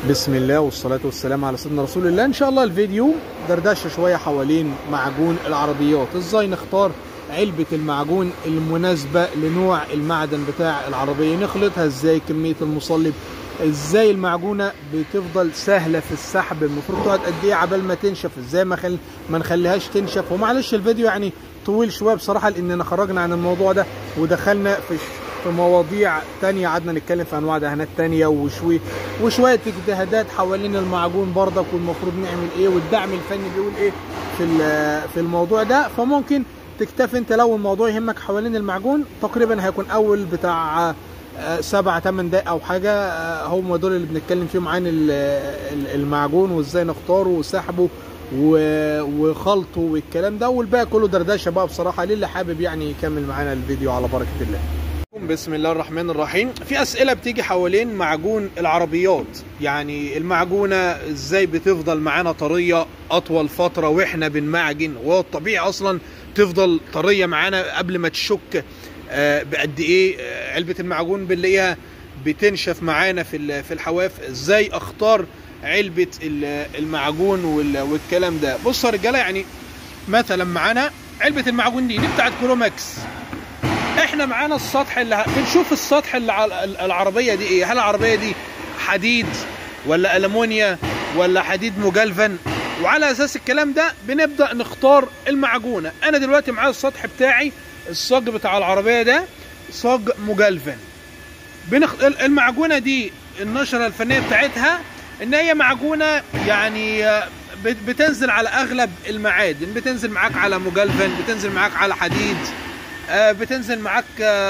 بسم الله والصلاة والسلام على سيدنا رسول الله إن شاء الله الفيديو دردشة شوية حوالين معجون العربيات إزاي نختار علبة المعجون المناسبة لنوع المعدن بتاع العربية نخلطها إزاي كمية المصلب إزاي المعجونة بتفضل سهلة في السحب المفروض تقعد قد إيه عبال ما تنشف إزاي ما, خل... ما نخليهاش تنشف ومعلش الفيديو يعني طويل شوية بصراحة لأننا خرجنا عن الموضوع ده ودخلنا في في مواضيع تانية قعدنا نتكلم في انواع دهانات تانية وشوي وشوية اجتهادات حوالين المعجون برضك والمفروض نعمل ايه والدعم الفني بيقول ايه في في الموضوع ده فممكن تكتفي انت لو الموضوع يهمك حوالين المعجون تقريبا هيكون اول بتاع سبعة تمن دقايق او حاجة هم دول اللي بنتكلم فيهم عن المعجون وازاي نختاره وسحبه وخلطه والكلام ده والباقي كله دردشه بقى بصراحه للي حابب يعني يكمل معانا الفيديو على بركه الله بسم الله الرحمن الرحيم في اسئله بتيجي حوالين معجون العربيات يعني المعجونه ازاي بتفضل معانا طريه اطول فتره واحنا بنمعجن وهو الطبيعي اصلا تفضل طريه معانا قبل ما تشك بقد ايه علبه المعجون بنلاقيها بتنشف معانا في في الحواف ازاي اختار علبه المعجون والكلام ده بصوا يا رجاله يعني مثلا معانا علبه المعجون دي دي بتاعت كروماكس احنا معانا السطح اللي بنشوف السطح اللي على العربيه دي ايه هل العربيه دي حديد ولا المونيا ولا حديد مجلفن وعلى اساس الكلام ده بنبدا نختار المعجونه انا دلوقتي معايا السطح بتاعي الصاج بتاع العربيه ده صاج مجلفن بنخ... المعجونه دي النشره الفنيه بتاعتها ان هي معجونه يعني بتنزل على اغلب المعادن بتنزل معاك على مجلفن بتنزل معاك على حديد بتنزل معاك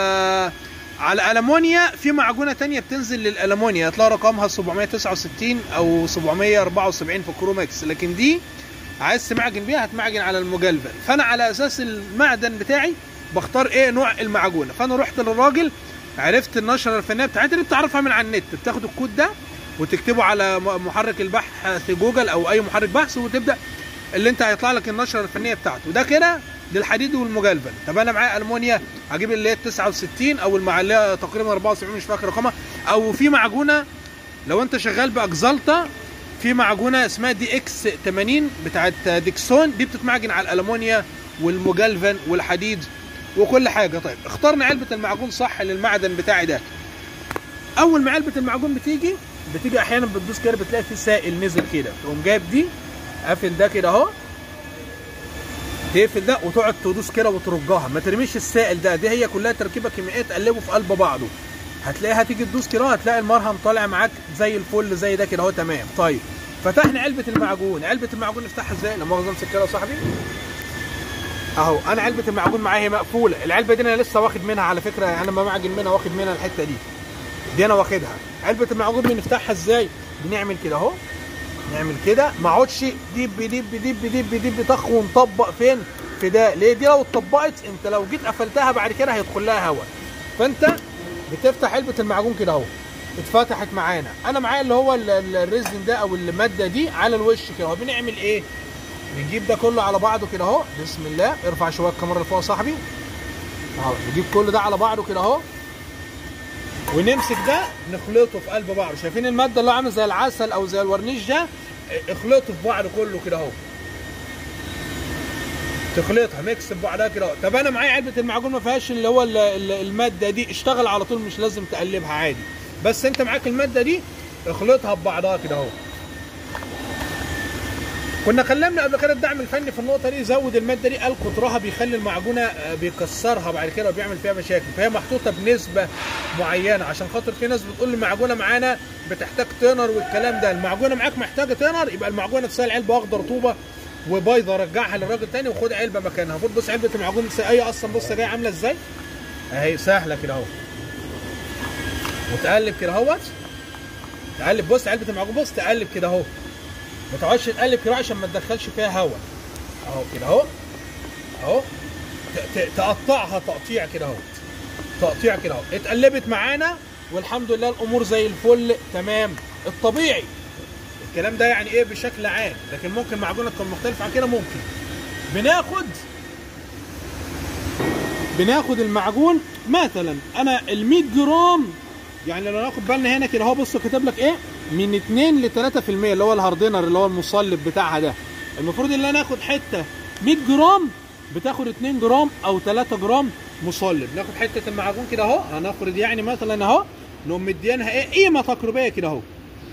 على ألمونيا في معجونة تانية بتنزل للألمونيا هتلاقي رقمها 769 أو 774 في كروماكس لكن دي عايز تمعجن بيها هتمعجن على المجلفن فأنا على أساس المعدن بتاعي بختار إيه نوع المعجونة فأنا رحت للراجل عرفت النشرة الفنية بتاعتي اللي بتعرفها من على النت بتاخد الكود ده وتكتبه على محرك البحث جوجل أو أي محرك بحث وتبدأ اللي انت هيطلع لك النشره الفنيه بتاعته ده كده للحديد والمجلفن طب انا معايا المونيا هجيب اللي هي 69 او المعليه تقريبا 74 مش فاكر رقمها او في معجونه لو انت شغال باكزالتا في معجونه اسمها دي اكس 80 بتاعت ديكسون دي بتتمعجن على الالمونيا والمجلفن والحديد وكل حاجه طيب اخترنا علبه المعجون صح للمعدن بتاعي ده اول ما علبه المعجون بتيجي بتيجي احيانا بتدوس كده بتلاقي في سائل نزل كده تقوم جايب دي قافل ده كده اهو تقفل ده وتقعد تدوس كده وترجها ما ترميش السائل ده دي هي كلها تركيبه كيميائيه تقلبه في قلب بعضه هتلاقيها تيجي تدوس كده هتلاقي المرهم طالع معاك زي الفل زي ده كده اهو تمام طيب فتحنا علبه المعجون علبه المعجون نفتحها ازاي لا مؤاخذه امسك كده يا صاحبي اهو انا علبه المعجون معايا مقفوله العلبه دي انا لسه واخد منها على فكره انا بمعجن منها واخد منها الحته دي دي انا واخدها علبه المعجون بنفتحها ازاي بنعمل كده اهو نعمل كده ما اقعدش ديب ديب ديب ديب ديب طخ ونطبق فين في ده ليه دي لو اتطبقت انت لو جيت قفلتها بعد كده هيدخل لها هواء فانت بتفتح علبه المعجون كده اهو اتفتحت معانا انا معايا اللي هو الريزن ده او الماده دي على الوش كده اهو بنعمل ايه بنجيب ده كله على بعضه كده اهو بسم الله ارفع شويه الكاميرا اللي فوق يا صاحبي اهو نجيب كل ده على بعضه كده اهو ونمسك ده نخلطه في قلب بعض شايفين الماده اللي عامل زي العسل او زي الورنيش ده اخلطه في بعض كله كده اهو تخلطها ميكس في بعضها كده اهو طب انا معايا علبه المعجون ما فيهاش اللي هو الماده دي اشتغل على طول مش لازم تقلبها عادي بس انت معاك الماده دي اخلطها ببعضها كده اهو كنا كلمنا قبل كده الدعم الفني في النقطه دي زود الماده دي قال قطرها بيخلي المعجونه بيكسرها بعد كده وبيعمل فيها مشاكل فهي محطوطه بنسبه معينه عشان خاطر في ناس بتقول لي المعجونه معانا بتحتاج تنر والكلام ده المعجونه معاك محتاجه تنر يبقى المعجونه تسال علبه واخده رطوبه وبايظه رجعها للراجل تاني وخد علبه مكانها المفروض بص علبه المعجون ايه اصلا بص جايه عامله ازاي اهي سهله كده اهو وتقلب كده اهوت تقلب بص علبه المعجون بص تقلب كده اهو ما تقعدش تقلب كده عشان ما تدخلش فيها هواء اهو كده اهو اهو تقطعها تقطيع كده اهو تقطيع كده اهو اتقلبت معانا والحمد لله الامور زي الفل تمام الطبيعي الكلام ده يعني ايه بشكل عام لكن ممكن معجونه تكون مختلفه عن كده ممكن بناخد بناخد المعجون مثلا انا ال 100 جرام يعني لو ناخد بالنا هنا كده اهو بص كاتب لك ايه من 2 ل 3% اللي هو الهاردنر اللي هو المصلب بتاعها ده المفروض ان انا اخد حته 100 جرام بتاخد 2 جرام او 3 جرام مصلب ناخد حته المعجون كده اهو هنفرض يعني مثلا اهو نقوم مدينها ايه قيمه تقريبيه كده اهو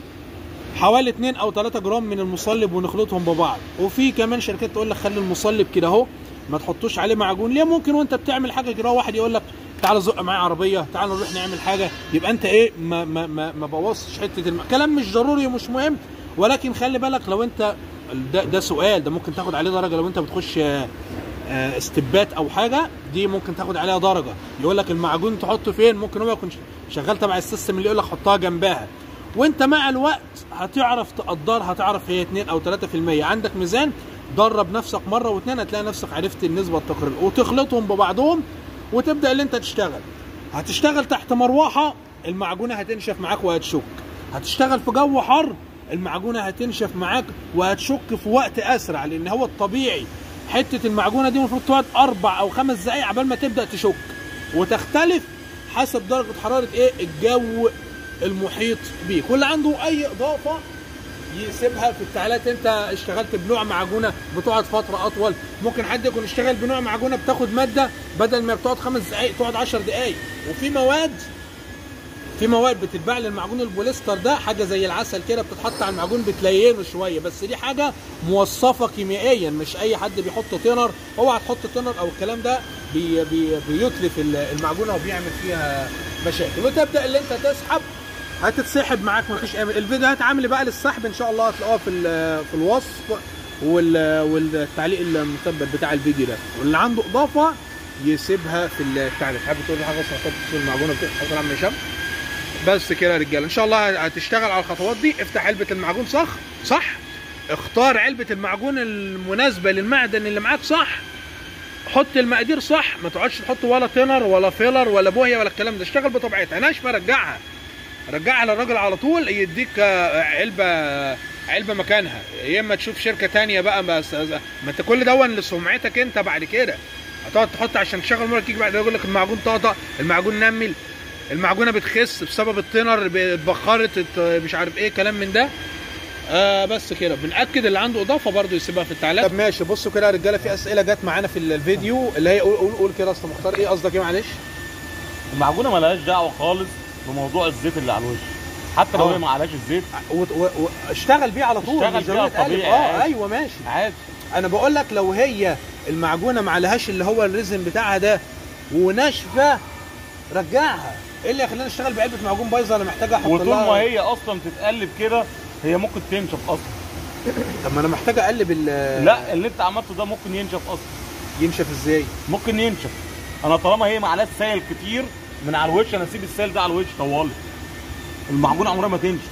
حوالي 2 او 3 جرام من المصلب ونخلطهم ببعض وفي كمان شركات تقول لك خلي المصلب كده اهو ما تحطوش عليه معجون ليه ممكن وانت بتعمل حاجه كده واحد يقول لك تعال زق معايا عربيه تعال نروح نعمل حاجه يبقى انت ايه ما ما ما, ما بوظتش حته الم... كلام مش ضروري ومش مهم ولكن خلي بالك لو انت ده, ده سؤال ده ممكن تاخد عليه درجه لو انت بتخش آه، آه، استبات او حاجه دي ممكن تاخد عليها درجه يقول لك المعجون تحطه فين ممكن هو يكون شغال تبع السيستم اللي يقول لك حطها جنبها وانت مع الوقت هتعرف تقدرها هتعرف هي 2 او 3% عندك ميزان درب نفسك مره واثنين هتلاقي نفسك عرفت النسبه التقريبيه وتخلطهم ببعضهم وتبدا اللي انت تشتغل هتشتغل تحت مروحه المعجونه هتنشف معاك وهتشك هتشتغل في جو حر المعجونه هتنشف معاك وهتشك في وقت اسرع لان هو الطبيعي حته المعجونه دي المفروض تقعد اربع او خمس دقائق عبال ما تبدا تشك وتختلف حسب درجه حراره ايه الجو المحيط بيك واللي عنده اي اضافه يسيبها في التعليقات انت اشتغلت بنوع معجونه بتقعد فتره اطول ممكن حد يكون اشتغل بنوع معجونه بتاخد ماده بدل ما بتقعد خمس دقائق تقعد 10 دقائق وفي مواد في مواد بتتباع للمعجون البوليستر ده حاجه زي العسل كده بتتحط على المعجون بتلينه شويه بس دي حاجه موصفه كيميائيا مش اي حد بيحط تينر اوعى تحط تينر او الكلام ده بي بي بيتلف المعجونه وبيعمل فيها مشاكل وتبدا اللي انت تسحب هتتسحب معاك مفيش امل الفيديوهات عامله بقى للسحب ان شاء الله هتلاقوها في ال- في الوصف وال- والتعليق المثبت بتاع الفيديو ده واللي عنده اضافه يسيبها في التعليق حابب تقول لي حاجه اصلا حط في المعجونه بتاعتك عم هشام بس كده يا رجاله ان شاء الله هتشتغل على الخطوات دي افتح علبه المعجون صح صح اختار علبه المعجون المناسبه للمعدن اللي معاك صح حط المقادير صح ما تقعدش تحط ولا تينر ولا فيلر ولا بوهيه ولا الكلام ده اشتغل بطبيعتها ناشفه رجعها رجعها للراجل على طول يديك آه، علبه علبه مكانها يا اما تشوف شركه تانية بقى بس ما انت كل دون لسمعتك انت بعد كده هتقعد تحط عشان تشغل مره تيجي بعد يقول لك المعجون طاطا المعجون نمل المعجونه بتخس بسبب التنر اتبخرت ات- مش عارف ايه كلام من ده آه بس كده بنأكد اللي عنده اضافه برضه يسيبها في التعليقات طب ماشي بصوا كده يا رجاله في اسئله جت معانا في الفيديو اللي هي قول قول, قول كده اصل مختار ايه قصدك ايه معلش المعجونه ملهاش دعوه خالص بموضوع الزيت اللي على الوش حتى لو آه. هي ما عليهاش الزيت و- و- واشتغل بيه على طول اشتغل مش بيه ضروري على الطبيعي تقلب. اه عادي. ايوه ماشي عادي انا بقول لك لو هي المعجونه ما عليهاش اللي هو الريزن بتاعها ده وناشفه رجعها ايه اللي يخليني اشتغل بعلبه معجون بايظه انا محتاج احط وطول لها ما هي اصلا تتقلب كده هي ممكن تنشف اصلا طب ما انا محتاج اقلب ال لا اللي انت عملته ده ممكن ينشف اصلا ينشف ازاي ممكن ينشف انا طالما هي معلهاش سائل كتير من على الوش انا اسيب السائل ده على الوش طوالي المعجونه عمرها ما تنشف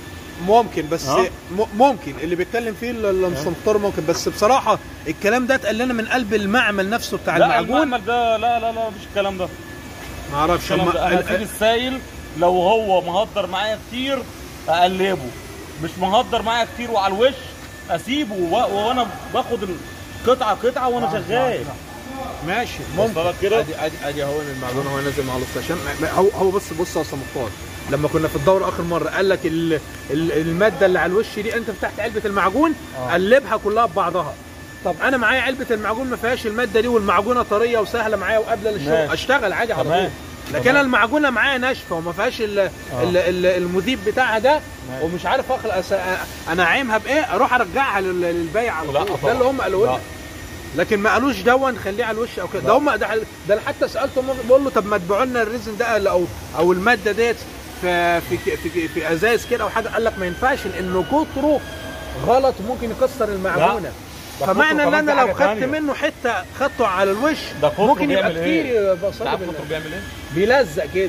ممكن بس آه. م- ممكن اللي بيتكلم فيه ال- المستمطر ممكن بس بصراحه الكلام ده اتقال لنا من قلب المعمل نفسه بتاع لا المعجون المعمل ده لا لا لا مفيش الكلام ده ما اعرفش الكلام هم- ده انا ال- اسيب السائل لو هو مهدر معايا كتير اقلبه مش مهدر معايا كتير وعلى الوش اسيبه و- وانا باخد القطعه قطعه وانا شغال ماشي وصلت ممكن كده؟ ادي ادي ادي هو المعجون هو نازل مع عشان هو هو بص بص يا استاذ مختار لما كنا في الدوره اخر مره قال لك ال- ال- الماده اللي على الوش دي انت فتحت علبه المعجون آه. قلبها كلها ببعضها طب انا معايا علبه المعجون ما فيهاش الماده دي والمعجونه طريه وسهله معايا وقابله للشغل ماشي. اشتغل عادي على طول تمام. لكن تمام. انا المعجونه معايا ناشفه وما فيهاش ال- ال- ال- المذيب بتاعها ده ماشي. ومش عارف اخلق أس- انا عايمها بايه اروح ارجعها لل- للبايع على لا طول ده طبعا. اللي هم قالوا لا. لي لكن ما قالوش دون خليه على الوش او كده ده هم ده, ده انا حتى سالته مرة بقول له طب ما تبيعوا لنا الريزن ده او او الماده ديت في في في, في ازاز كده او حاجه قال لك ما ينفعش لانه كتره غلط ممكن يكسر المعجونه ده فمعنى كتره ان كمان انا في لو حاجة خدت تانية. منه حته خدته على الوش ده كتره ممكن يبقى بيعمل كتير إيه؟ يبقى انت صلب عارف ال- كتر بيعمل ايه؟ بيلزق كده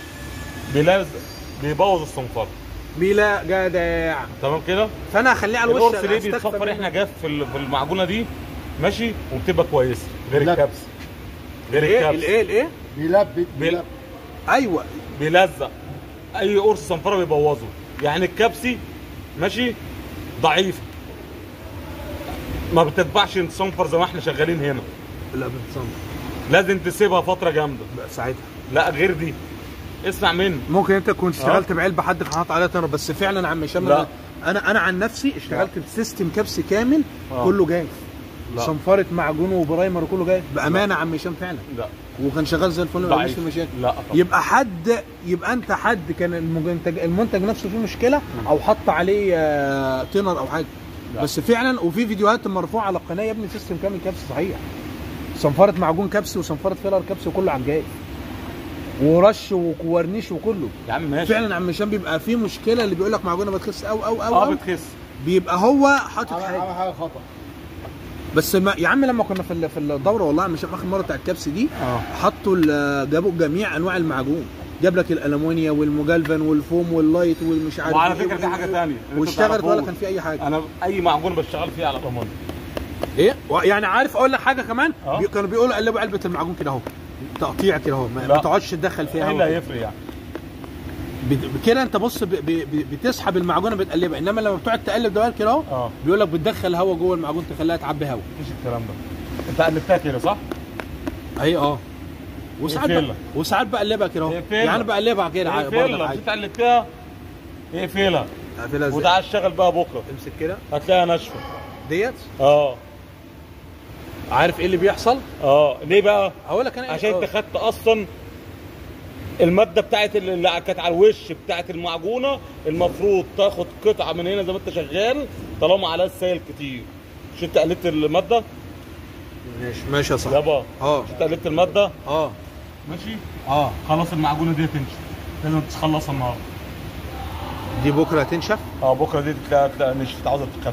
بيلزق بيبوظ الصنفره بيلا جدع تمام كده؟ فانا هخليه على الوش القرص ليه أستكفى بيتصفر منه. احنا جاف في ال- في المعجونه دي ماشي وبتبقى كويسه غير لا. الكبس غير الايه الكبس الايه الايه بيلبك بيل- بيلبك ايوه بيلزق اي قرص صنفره بيبوظه يعني الكبسي ماشي ضعيف ما بتتبعش صنفر زي ما احنا شغالين هنا لا بتصنف لازم تسيبها فتره جامده ساعتها لا غير دي اسمع مني ممكن انت كنت آه. اشتغلت بعلبه حد كان حاطط عليها تنر بس فعلا عم هشام لا. انا انا عن نفسي اشتغلت بسيستم كبس كامل آه. كله جاف لا. صنفره معجون وبرايمر وكله جاف بامانه عم هشام فعلا لا وكان شغال زي الفل ما ضعيف. عنديش في مشاكل لا طبعا. يبقى حد يبقى انت حد كان المنتج المنتج نفسه فيه مشكله او حط عليه آه، تنر او حاجه لا. بس فعلا وفي فيديوهات مرفوعه على القناه يا ابني سيستم كامل كبس صحيح صنفره معجون كبس وصنفره فيلر كبس وكله على الجاي ورش وورنيش وكله يا عم ماشي فعلا عم هشام بيبقى في مشكله اللي بيقول لك معجونه بتخس او او او, اه أو بتخس بيبقى هو حاطط عمل حاجه عمل حاجه خطا بس ما يا عم لما كنا في ال- في الدوره والله عم هشام اخر مره بتاع الكبس دي اه حطوا ال- جابوا جميع انواع المعجون جاب لك الالومنيا والمجلفن والفوم واللايت والمش عارف وعلى إيه فكره في حاجه ثانيه انتوا واشتغلت ولا تعرفوش. كان في اي حاجه انا اي معجون بشتغل فيه على ضماني ايه و- يعني عارف اقول لك حاجه كمان آه. بي- كانوا بيقولوا قلبوا علبه المعجون كده اهو تقطيع كده اهو ما لا. ما تقعدش تدخل فيها ايه اللي هوا. هيفرق يعني بت- كده انت بص ب- ب- ب- بتسحب المعجونه بتقلبها انما لما بتقعد تقلب دوال كده اهو اه بيقول لك بتدخل هوا جوه المعجون تخليها تعبي هوا مفيش الكلام ده انت قلبتها كده صح؟ اهي اه وساعات اقفلها. بق- وساعات بقلبها كده اهو اقفلها. يعني بقلبها كده عادي، برضه اقفلها عادي مش انت قلبتها اقفلها اقفلها ازاي وتعال اشتغل بقى بكره امسك كده هتلاقيها ناشفه ديت اه عارف ايه اللي بيحصل اه ليه بقى؟ هقول لك انا إيه؟ عشان آه. انت خدت اصلا الماده بتاعت اللي كانت على الوش بتاعت المعجونه المفروض تاخد قطعه من هنا زي ما انت شغال طالما عليها السائل كتير مش انت قلبت الماده ماشي ماشي يا صاحبي يابا اه مش انت قلبت الماده اه ماشي اه خلاص المعجونه دي تنشف لازم تخلصها النهارده دي بكره هتنشف اه بكره دي تلاقي تلاقي نشفت عاوزه تتخفف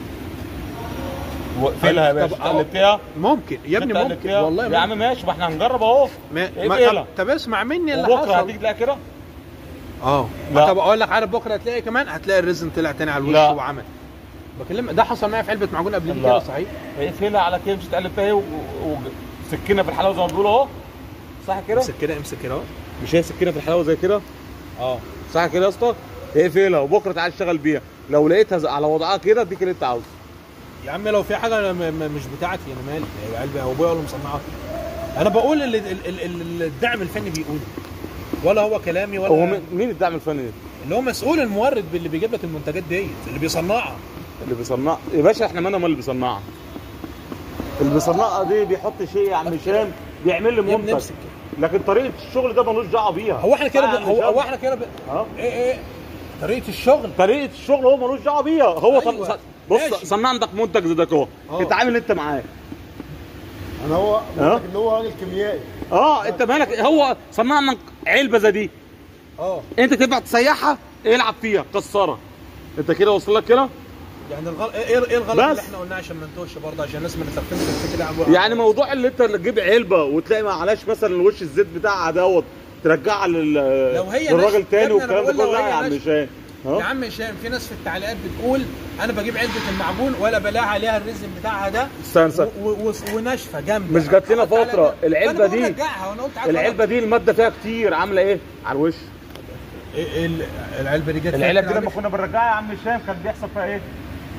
واقفلها يا طب- باشا آه. قلبتها ممكن يا ابني انت ممكن قلبتها؟ والله يا ممكن. عم ماشي ما احنا هنجرب اهو ما... ايه ما... بقى؟ طب, طب اسمع مني اللي وبكره حصل هتيجي تلاقي كده اه لا. طب اقول لك عارف بكره هتلاقي كمان هتلاقي الريزن طلع تاني على الوش لا. وعمل بكلم ده حصل معايا في علبه معجون قبل دي لا. كده صحيح اقفلها على كده مش تقلبتها اهي وسكينه في الحلاوه زي ما بيقولوا اهو صح كده؟ امسك كده امسك كده اهو مش هي سكينه في الحلاوه زي كده؟ اه صح كده يا اسطى؟ اقفلها وبكره تعالى اشتغل بيها لو لقيتها ز- على وضعها كده اديك اللي انت عاوزه يا عم لو في حاجه م... م... مش بتاعتي انا مالي هي علبه هو ابويا ولا مصنعها انا بقول اللي ال... ال... ال... الدعم الفني بيقوله ولا هو كلامي ولا هو مين- مين الدعم الفني ده؟ اللي هو مسؤول المورد اللي بيجيب لك المنتجات ديت اللي بيصنعها اللي بيصنع يا باشا احنا مالنا مال اللي بيصنعها اللي بيصنعها دي بيحط شيء يا عم هشام بيعمل لي يا ابني منتج امسك كده. لكن طريقه الشغل ده ملوش دعوه بيها هو احنا كده آه يا ب... عم هو, هشام. هو احنا كده ب... اه ايه ايه طريقه الشغل طريقه الشغل هو ملوش دعوه بيها هو أيوة. صن... بص ماشي. صنع عندك منتج زي ده اهو اه. اتعامل انت معاه انا هو ها؟ قلت اللي هو راجل كيميائي اه انت مالك هو صنع لك علبه زي دي اه انت تنفع تسيحها العب فيها كسرها انت كده وصل لك كده يعني الغلط ايه ايه الغلط بس. اللي احنا قلناه عشان ما نتوهش برضه عشان الناس ما تستخدمش الفكره عن- يعني موضوع اللي انت اللي تجيب علبه وتلاقي معلاش مثلا وش الزيت بتاعها دوت ترجعها لل لو هي للراجل ناشفة- تاني يا ابني أنا والكلام ده بقول لو كله لا هي يا عم ناشفة. هشام يا ها؟ عم هشام في ناس في التعليقات بتقول انا بجيب علبه المعجون ولا بلاقي عليها الريزن بتاعها ده استنى استنى و- و- و- وناشفه جنب مش جات لنا حط عليها فترة ده. العلبة فأنا بقول دي- رجعها وانا قلت عارف العلبه دي الماده فيها كتير عامله ايه على الوش إيه إيه ال- العلبه دي جت فيها العلب كده دي لما على كنا بنرجعها يا عم هشام كان بيحصل فيها ايه؟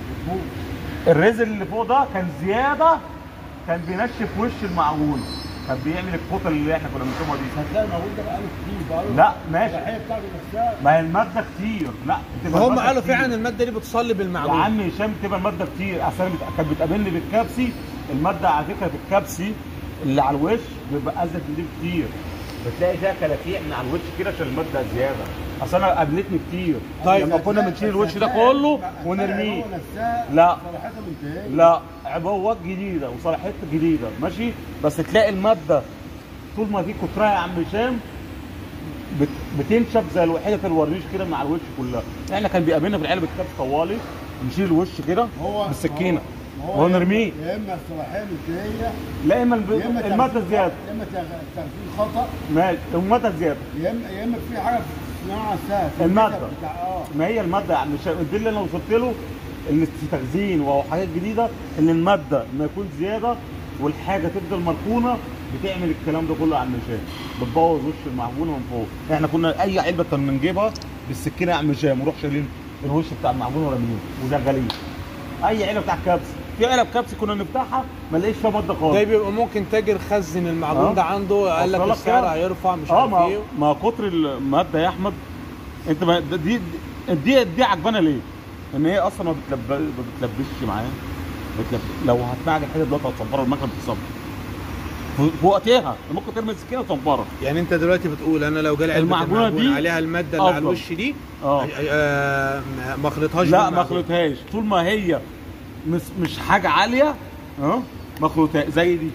الريزل اللي فوق ده كان زياده كان بينشف وش المعجون كان بيعمل الكتل اللي احنا كنا بنشوفها دي هتلاقي الموجود ده بقاله كتير بقاله لا ماشي الصلاحيه بتاعته نفسها ما هي الماده كتير لا بتبقى هم المادة قالوا كتير. فعلا الماده دي بتصلب يا المعجون عم هشام تبقى الماده كتير اصل أنا بت- كانت بتقابلني بالكبسي الماده على فكره في الكبسي اللي على الوش بيبقى ازيد من دي كتير بتلاقي فيها كلاكيع من على الوش كده عشان الماده زياده اصل انا قابلتني كتير طيب. لما كنا بنشيل الوش ده كله ونرميه لا. صلاحيته منتهيه لا عبوات جديده وصلاحيات جديده ماشي بس تلاقي الماده طول ما في كترها يا عم هشام بت... بتنشف زي الوحيده الورنيش كده من على الوش كلها احنا كان بيقابلنا في العلب الكبس طوالي نشيل الوش كده هو بالسكينه ما هو ونرميه يا اما الصلاحيه منتهيه لا اما الب... يا اما الماده تغذية- زياده يا اما تغ- تغذيه خطا ماشي الماده زياده يا اما يا اما في حاجه في الصناعه نفسها في المادة. المادة بتاع اه ما هي الماده يا عم هشام دي اللي انا وصلت له اللي في تخزين او حاجات جديده ان الماده ما يكون زياده والحاجه تفضل مركونه بتعمل الكلام ده كله يا عم هشام بتبوظ وش المعجونه من فوق احنا كنا اي علبه كنا بنجيبها بالسكينه يا عم هشام ونروح شايلين الوش بتاع المعجون ورامينه وشغالين اي علبه بتاع كبس في علب كبسي كنا نفتحها ما نلاقيش فيها ماده خالص ده بيبقى ممكن تاجر خزن المعجون آه. ده عنده قال لك وصل لك السعر كده؟ هيرفع مش اه عارف ما ايه ما كتر الماده يا احمد انت ما ده- دي دي دي, دي عجبانه ليه؟ ان هي اصلا ما بتلب ما بتلبسش معايا بتلب... لو هتنعج الحته دلوقتي هتصبرها المكنه بتصبر في في وقتها ممكن ترمي السكينه وتصبرها يعني انت دلوقتي بتقول انا لو جالي علبه المعجونة المعجون دي عليها الماده اللي على أفضل. الوش دي اه آه، ما خلطهاش لا ما بالمعجون. خلطهاش طول ما هي مش مش حاجه عاليه اه ما خلطهاش زي دي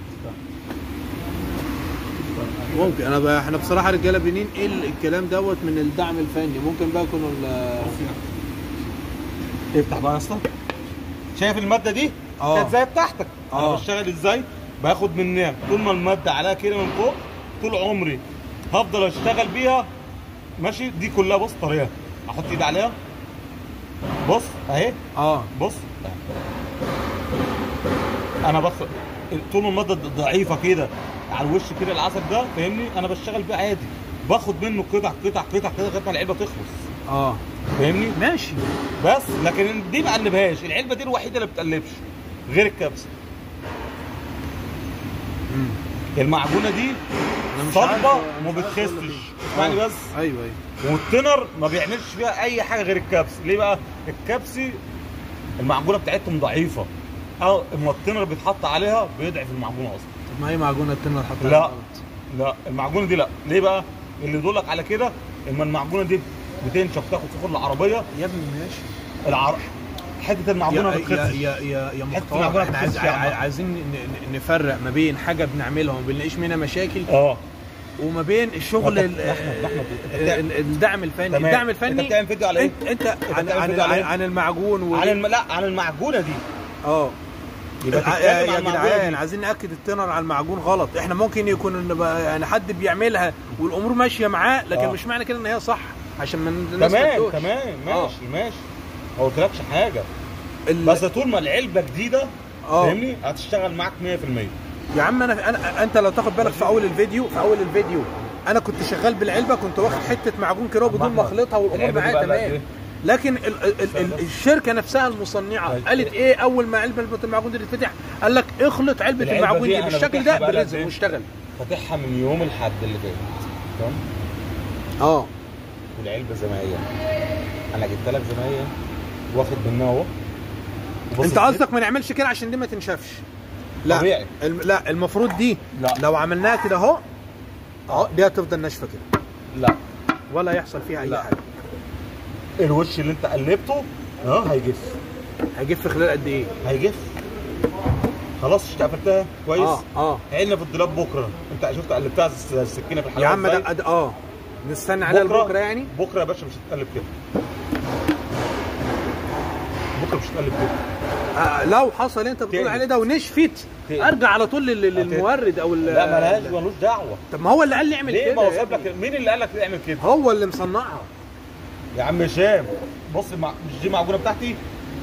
ممكن انا بقى احنا بصراحه رجاله بنين ايه الكلام دوت من الدعم الفني ممكن بقى يكونوا ال- افتح بقى يا اسطى شايف الماده دي اه. كانت زي بتاعتك انا اه. بشتغل ازاي باخد منها طول ما الماده عليها كده من فوق طول عمري هفضل اشتغل بيها ماشي دي كلها بص طريقه احط ايدي عليها بص اهي اه بص انا باخد طول ما الماده ضعيفه كده على الوش كده العسل ده فاهمني انا بشتغل بيه عادي باخد منه قطع قطع قطع كده لغايه ما العلبه تخلص اه فاهمني ماشي بس لكن دي ما قلبهاش العلبه دي الوحيده اللي بتقلبش غير الكبسه مم. المعجونه دي انا مش عارف- صلبه مش وما عارف أقول لك بتخسش إيه. اسمعني آه. بس ايوه ايوه والتنر ما بيعملش فيها اي حاجه غير الكبس ليه بقى الكبسي المعجونه بتاعتهم ضعيفه او اما التنر بيتحط عليها بيضعف المعجونه اصلا طب ما هي معجونه التنر حطها لا لا المعجونه دي لا ليه بقى اللي يدلك على كده اما المعجونه دي بتنشف تاخد سخون العربيه يا ابني ماشي العر... حته المعجونه ما يا يا بتخسش يا يا يا حتة مختار المعجونة احنا عايز بتخش يا عم. عايزين ن- ن- نفرق ما بين حاجه بنعملها وما بنلاقيش منها مشاكل اه وما بين الشغل أحمد، ال- أحمد، أحمد، ال- ال- الدعم الفني تمام. الدعم انت الفني بتعمل فيديو على ايه؟ انت انت عن بتعمل عن, فيديو على عن, إيه؟ عن المعجون و عن الم... لا عن المعجونه دي اه يبقى يا تتكلم يا عن المعجونة جدعان دي. عايزين ناكد التنر على المعجون غلط احنا ممكن يكون إن بقى- يعني حد بيعملها والامور ماشيه معاه لكن آه. مش معنى كده ان هي صح عشان ما الناس ما تمام تتوهش. تمام آه. ماشي ماشي ما قلتلكش حاجه ال- بس طول ما العلبه جديده آه. فاهمني هتشتغل معاك 100% يا عم انا انا انت لو تاخد بالك في اول الفيديو في اول الفيديو انا كنت شغال بالعلبه كنت واخد حته معجون كده بدون ما أحمد، اخلطها والامور العلبة دي معايا بقى لها تمام إيه؟ لكن ال ال ال الشركه نفسها المصنعه طيب. قالت ايه اول ما علبه المعجون دي تتفتح قال لك اخلط علبه العلبة المعجون دي دي أنا بالشكل فاتحها ده بقى لها بالرزق قد إيه؟ واشتغل فاتحها من يوم الحد اللي فات تمام اه والعلبه زي ما هي انا جبت لك زي ما هي واخد منها اهو وبص انت الزيت. قصدك ما نعملش كده عشان دي ما تنشفش لا طبيعي. الم... لا المفروض دي لا. لو عملناها كده اهو اهو دي هتفضل ناشفه كده لا ولا يحصل فيها اي لا. حاجه الوش اللي انت قلبته اه هيجف هيجف في خلال قد ايه هيجف خلاص قفلتها كويس اه اه عيننا في الدولاب بكره انت شفت قلبتها الس- السكينه في الحلاوه يا عم إزاي؟ ده ده- اه نستنى عليها لبكره يعني بكره يا باشا مش هتقلب كده بكره مش هتقلب كده آه لو حصل انت بتقول تقلب. عليه ده ونشفت تقلب. ارجع على طول لل- للمورد او ال- لا ملهاش ملوش دعوه طب ما هو اللي قال لي اعمل ليه كده ما هو يا ساب ابني. لك مين اللي قال لك تعمل كده هو اللي مصنعها يا عم هشام بص المع... مش دي معجونه بتاعتي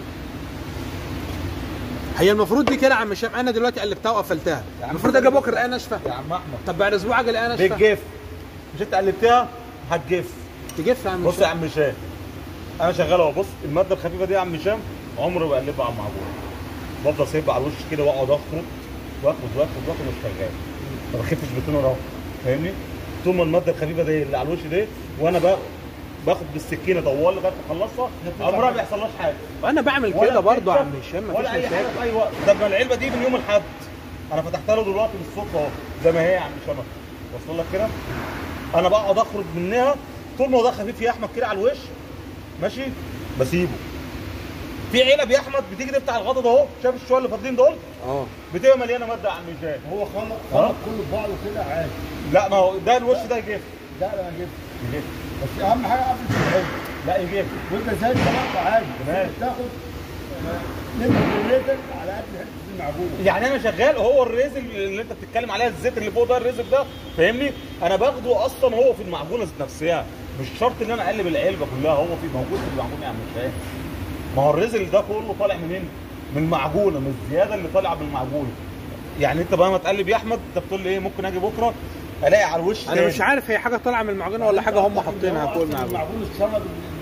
هي المفروض دي كده يا عم هشام انا دلوقتي قلبتها وقفلتها يا عم المفروض اجي بكره الاقيها ناشفه يا عم احمد طب بعد اسبوع اجي الاقيها ناشفه بتجف مش انت قلبتها هتجف تجف يا عم بص يا هشام عم هشام انا شغال اهو بص الماده الخفيفه دي يا عم هشام عمري ما بقلبها على المعجون بفضل سايبها على الوش كده واقعد اخرط واخد واخد واخد مش شغال ما بخفش بتنور اهو فاهمني طول ما الماده الخفيفه دي اللي على الوش دي وانا بقى باخد بالسكينه طوال لغايه ما اخلصها عمرها ما بيحصلهاش حاجه انا بعمل ولا كده برضه يا بتكسب عم هشام ولا مفيش اي حاجه مشاكل في اي وقت ده ما العلبه دي من يوم الاحد انا فتحتها له دلوقتي بالصدفه اهو زي ما هي يا عم هشام وصل لك كده انا بقعد اخرج منها طول ما هو ده خفيف يا احمد كده على الوش ماشي بسيبه في علب يا احمد بتيجي تفتح الغطا ده اهو شايف الشويه اللي فاضلين دول اه بتبقى مليانه ماده يا عم هشام هو خلط اه. خلط كله ببعضه كده عادي لا ما هو ده الوش ده يجف لا انا جبت بس اهم حاجه قبل العلم لا يجف وانت زي الطبق عادي تمام. تاخد نمر الريتل على قد حته المعجون يعني انا شغال هو الريزل اللي انت بتتكلم عليها الزيت اللي فوق ده الريزل ده فاهمني انا باخده اصلا هو في المعجونه ذات نفسها مش شرط ان انا اقلب العلبه كلها هو في موجود في المعجون يا عم فاهم ما هو الريزل ده كله طالع منين من المعجونه من الزياده اللي طالعه بالمعجونه يعني انت بقى ما تقلب يا احمد انت بتقول لي ايه ممكن اجي بكره الاقي على الوش انا تاني. مش عارف هي حاجه طالعه من المعجونه ولا حاجه هم حاطينها فوق المعجون المعجون الصمد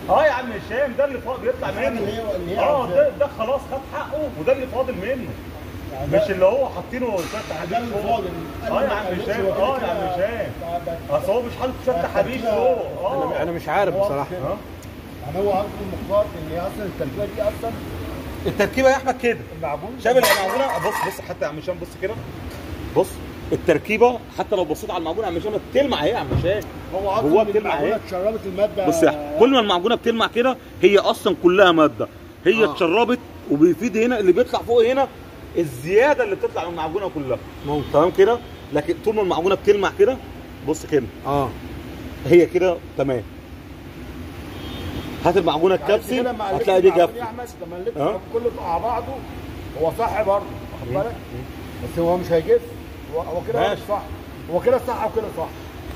اه يا عم هشام ده اللي فاضل بيطلع اللي منه هي اللي هي اه عاوزاه. ده ده خلاص خد حقه وده اللي فاضل منه يعني مش ده- اللي هو حاطينه شط ده حديد اللي فوق فاضل اه يا عم هشام اه يا عم هشام اصل هو مش حاطط شط حديد فوق انا اه انا مش عارف بصراحه اه يعني هو عارف المختار ان هي اصلا التركيبه دي اصلا التركيبه يا احمد كده المعجون شايف المعجونه بص بص حتى يا عم هشام بص كده بص التركيبه حتى لو بصيت على المعجونه يا عم هشام بتلمع اهي يا عم هشام هو جواه اصلا بتلمع المعجونه اهي. اتشربت الماده بص يا أحمد، كل ما المعجونه بتلمع كده هي اصلا كلها ماده هي آه. اتشربت وبيفيد هنا اللي بيطلع فوق هنا الزياده اللي بتطلع من المعجونه كلها ممكن تمام كده لكن طول ما المعجونه بتلمع كده بص كده اه هي كده تمام هات المعجونه الكبسي هتلاقي دي جافه يا احمد لما نلف اه. كله مع بعضه هو صح برضه واخد بالك بس هو مش هيجف هو هو كده هو مش ماشي. صح هو كده صح وكده صح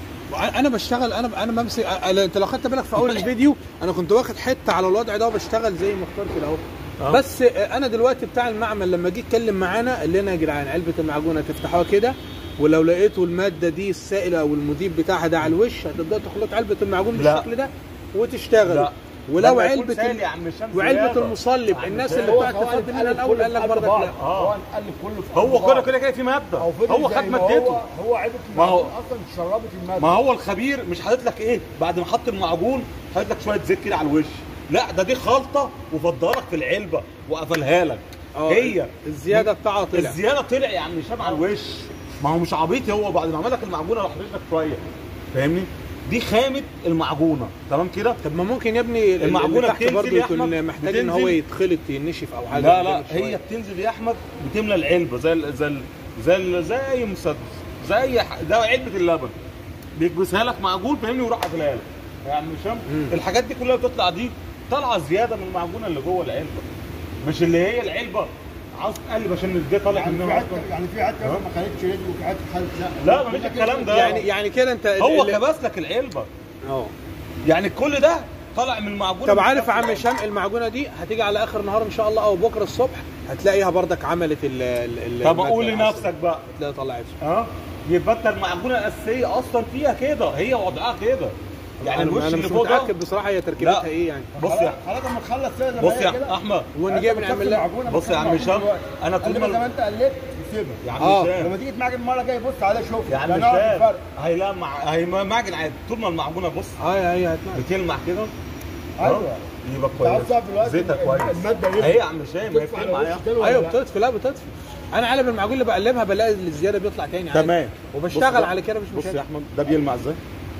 انا بشتغل انا انا بمسك أنا- انت لو خدت بالك في اول الفيديو انا كنت واخد حته على الوضع ده وبشتغل زي مختار كده اهو آه. بس انا دلوقتي بتاع المعمل لما جه يتكلم معانا قال لنا يا جدعان علبه المعجونه تفتحوها كده ولو لقيتوا الماده دي السائله او المذيب بتاعها ده على الوش هتبداوا تخلطوا علبه المعجون لا. بالشكل ده وتشتغلوا لا. ولو لما يكون علبه سائل ال- يا عم هشام وعلبه زيادة. المصلب عم الناس هشام. اللي هو بتاعت هو تفضل منها قلب الاول كله قال لك في قلب برضك بعض. لا اه. هو قلب كله في قلب هو بعض. كده كده كده في ماده هو فضل هو زي خد ما هو مادته هو علبه ما هو- المعجون اصلا اتشربت الماده ما هو الخبير مش حاطط لك ايه بعد ما حط المعجون حاطط لك شويه زيت كده على الوش لا ده دي خلطه وفضلها لك في العلبه وقفلها لك آه، هي الزياده بتاعها طلع الزياده طلع يا عم هشام على الوش ما هو مش عبيط هو بعد ما عمل لك المعجونه راح رجلك شويه فاهمني دي خامه المعجونه تمام كده طب ما ممكن يا ابني اللي المعجونة تحت بتنزل برضه يا يكون أحمد، محتاج ان بتنزل. هو يتخلط ينشف او حاجه لا لا جامد شوية. هي بتنزل يا احمد بتملى العلبه زي ال- زي ال- زي ال- زي اي مسدس زي اي ح- ده علبه اللبن بيكبسها لك معجون فاهمني ويروح قافلها لك يا عم هشام مم. الحاجات دي كلها بتطلع دي طالعه زياده من المعجونه اللي جوه العلبه مش اللي هي العلبه عاوز تقلب عشان ده طالع يعني في منها حته أصلاً. يعني في حته ها؟ ما خدتش رجل وفي حته خدت لا مفيش الكلام ده يعني يعني كده انت هو اللي- كبس لك العلبه اه يعني كل ده طالع من المعجونه طب اللي عارف يا بتاعت عم هشام المعجونه دي هتيجي على اخر النهار ان شاء الله او بكره الصبح هتلاقيها بردك عملت ال ال ال- طب قول المادة لنفسك بقى هتلاقيها طلعت اه يبقى انت المعجونه الاساسيه اصلا فيها كده هي وضعها كده يعني انا الوش انا اللي مش فوق ده متاكد بصراحه هي تركيبتها لا. ايه يعني بص يا خلاص اما نخلص كده زي ما بص هي يا كده. احمد ونجيب نعمل لها بص يا عم هشام انا طول قلبها زي ما ما انت قلبت تسيبها يا عم آه. هشام لما تيجي تمعجن المره الجايه بص عليها شوف يا عم ده نوع هشام الفرق هيلمع هيمعجن عادي طول ما المعجونه بص اه هي هتنقل بتلمع كده ايوه اه، يبقى انت عاوز كويس تعرف دلوقتي زيتها ال- كويس المادة دي اهي يا عم هشام هي تدفع على بتلمع وش اهي. تاني ولا ايوه لا؟ بتطفي لا بتطفي انا علب المعجون اللي بقلبها بلاقي الزياده بيطلع تاني عادي. تمام وبشتغل بص على كده مش بص يا مشاكل احمد ده بيلمع ازاي